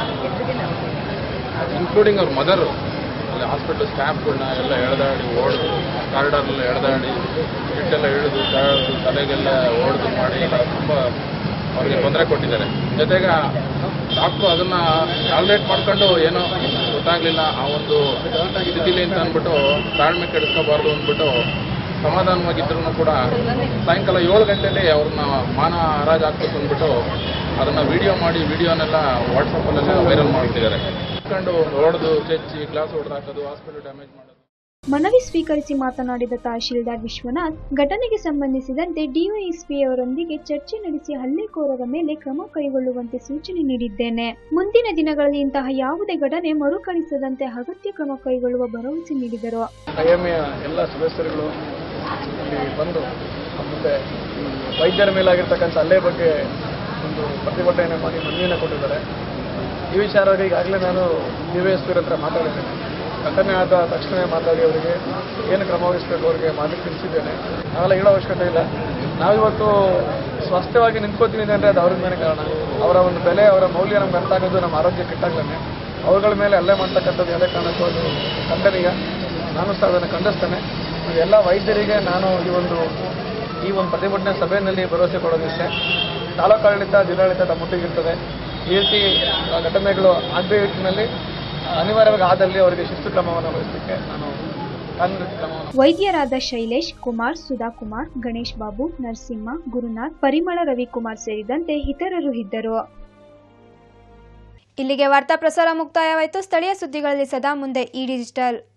ಇನ್ಕ್ಲೂಡಿಂಗ್ ಅವ್ರ ಮದರು ಅಲ್ಲಿ ಹಾಸ್ಪಿಟಲ್ ಸ್ಟಾಫ್ಗಳನ್ನ ಎಲ್ಲ ಎಳೆದಾಡಿ ಹೊಡೆದು ಕಾರ್ಡರ್ನೆಲ್ಲ ಎಳೆದಾಡಿ ಹಿಟ್ಟೆಲ್ಲ ಇಳಿದು ಎಳೆದು ತಲೆಗೆಲ್ಲ ಹೊಡೆದು ಮಾಡಿ ಎಲ್ಲ ತುಂಬ ಅವ್ರಿಗೆ ತೊಂದರೆ ಕೊಟ್ಟಿದ್ದಾರೆ ಜೊತೆಗೆ ಡಾಕ್ಟ್ರು ಅದನ್ನ ಟಾಲ್ರೇಟ್ ಮಾಡ್ಕೊಂಡು ಏನೋ ಗೊತ್ತಾಗ್ಲಿಲ್ಲ ಆ ಒಂದು ಸ್ಥಿತಿಲಿ ಅಂತ ಅಂದ್ಬಿಟ್ಟು ತಾಳ್ಮೆ ಕೆಡಿಸ್ಕೋಬಾರ್ದು ಅಂದ್ಬಿಟ್ಟು ಸಮಾಧಾನವಾಗಿದ್ರು ಕೂಡ ಸಾಯಂಕಾಲ ಏಳು ಗಂಟೆಯಲ್ಲಿ ಅವ್ರನ್ನ ಮಾನ ಹರಾಜು ಹಾಕ್ಬೇಕು ಅಂದ್ಬಿಟ್ಟು ಅದನ್ನ ವಿಡಿಯೋ ಮಾಡಿ ವಿಡಿಯೋನೆಲ್ಲ ವಾಟ್ಸಪ್ಪಲ್ಲೆಲ್ಲ ವೈರಲ್ ಮಾಡ್ತಿದ್ದಾರೆ ಕಂಡು ಹೊಡೆದು ಚೆಚ್ಚಿ ಗ್ಲಾಸ್ ಹೊಡೆದು ಹಾಕೋದು ಹಾಸ್ಪಿಟಲ್ ಡ್ಯಾಮೇಜ್ ಮಾಡೋದು ಮನವಿ ಸ್ವೀಕರಿಸಿ ಮಾತನಾಡಿದ ತಹಶೀಲ್ದಾರ್ ವಿಶ್ವನಾಥ್ ಘಟನೆಗೆ ಸಂಬಂಧಿಸಿದಂತೆ ಡಿವೈಎಸ್ಪಿಯವರೊಂದಿಗೆ ಚರ್ಚೆ ನಡೆಸಿ ಹಲ್ಲೆಕೋರರ ಮೇಲೆ ಕ್ರಮ ಕೈಗೊಳ್ಳುವಂತೆ ಸೂಚನೆ ನೀಡಿದ್ದೇನೆ ಮುಂದಿನ ದಿನಗಳಲ್ಲಿ ಇಂತಹ ಯಾವುದೇ ಘಟನೆ ಮರುಕಳಿಸದಂತೆ ಅಗತ್ಯ ಕ್ರಮ ಕೈಗೊಳ್ಳುವ ಭರವಸೆ ನೀಡಿದರು ಐಎಂಎ ಎಲ್ಲ ಸದಸ್ಯರುಗಳು ಇಲ್ಲಿ ಬಂದು ಮತ್ತೆ ಈ ವೈದ್ಯರ ಮೇಲಾಗಿರ್ತಕ್ಕಂಥ ಹಲ್ಲೆ ಬಗ್ಗೆ ಒಂದು ಪ್ರತಿಭಟನೆ ಮಾಡಿ ಮನವಿಯನ್ನು ಕೊಟ್ಟಿದ್ದಾರೆ ಈ ವಿಚಾರವಾಗಿ ಈಗಾಗಲೇ ನಾನು ಡಿ ವೈ ಎಸ್ ಪಿ ಹತ್ರ ಮಾತಾಡಿದ್ದೇನೆ ಘಟನೆ ಆದ ತಕ್ಷಣ ಮಾತಾಡಿ ಅವರಿಗೆ ಏನು ಕ್ರಮ ವಹಿಸಬೇಕು ಅವರಿಗೆ ಮಾಹಿತಿ ತಿಳಿಸಿದ್ದೇನೆ ನಾವೆಲ್ಲ ಹೇಳೋ ಅವಶ್ಯಕತೆ ಇಲ್ಲ ನಾವಿವತ್ತು ಸ್ವಾಸ್ಥ್ಯವಾಗಿ ನಿಂತ್ಕೋತೀನಿ ಅಂದರೆ ಅದು ಅವರಿಂದನೇ ಕಾರಣ ಅವರ ಒಂದು ಬೆಲೆ ಅವರ ಮೌಲ್ಯ ನಮ್ಗೆ ಅರ್ಥ ಆಗೋದು ನಮ್ಮ ಆರೋಗ್ಯ ಕೆಟ್ಟಾಗ್ಲೇ ಅವುಗಳ ಮೇಲೆ ಹಲ್ಲೆ ಮಾಡ್ತಕ್ಕಂಥದ್ದು ಯಾವುದೇ ಕಾರಣಕ್ಕೂ ಅದು ಖಂಡನೀಯ ನಾನು ಸಹ ಅದನ್ನು ಖಂಡಿಸ್ತೇನೆ ಎಲ್ಲ ವೈದ್ಯರಿಗೆ ನಾನು ಈ ಒಂದು ಈ ಒಂದು ಪ್ರತಿಭಟನೆ ಸಭೆಯಲ್ಲಿ ಭರವಸೆ ಕೊಡೋದಿಷ್ಟೇ ತಾಲೂಕಾಡಳಿತ ಜಿಲ್ಲಾಡಳಿತ ತಮ್ಮ ಮುಟ್ಟಿಗಿರ್ತದೆ ಈ ರೀತಿ ಆ, ಘಟನೆಗಳು ಆಗದೇ ನಿಟ್ಟಿನಲ್ಲಿ ಅನಿವಾರ್ಯವಾಗಿ ಆದಲ್ಲಿ ಅವರಿಗೆ ಶಿಸ್ತು ಕ್ರಮವನ್ನು ವಹಿಸಲಿಕ್ಕೆ ನಾನು ಕಾನೂನು ಕ್ರಮವನ್ನು ವೈದ್ಯರಾದ ಶೈಲೇಶ್ ಕುಮಾರ್ ಸುಧಾಕುಮಾರ್ ಗಣೇಶ್ ಬಾಬು ನರಸಿಂಹ ಗುರುನಾಥ್ ಪರಿಮಳ ರವಿಕುಮಾರ್ ಸೇರಿದಂತೆ ಇತರರು ಇದ್ದರು ಇಲ್ಲಿಗೆ ವಾರ್ತಾ ಪ್ರಸಾರ ಮುಕ್ತಾಯವಾಯಿತು ಸ್ಥಳೀಯ ಸುದ್ದಿಗಳಲ್ಲಿ ಸದಾ ಮುಂದೆ ಈ ಡಿಜಿಟಲ್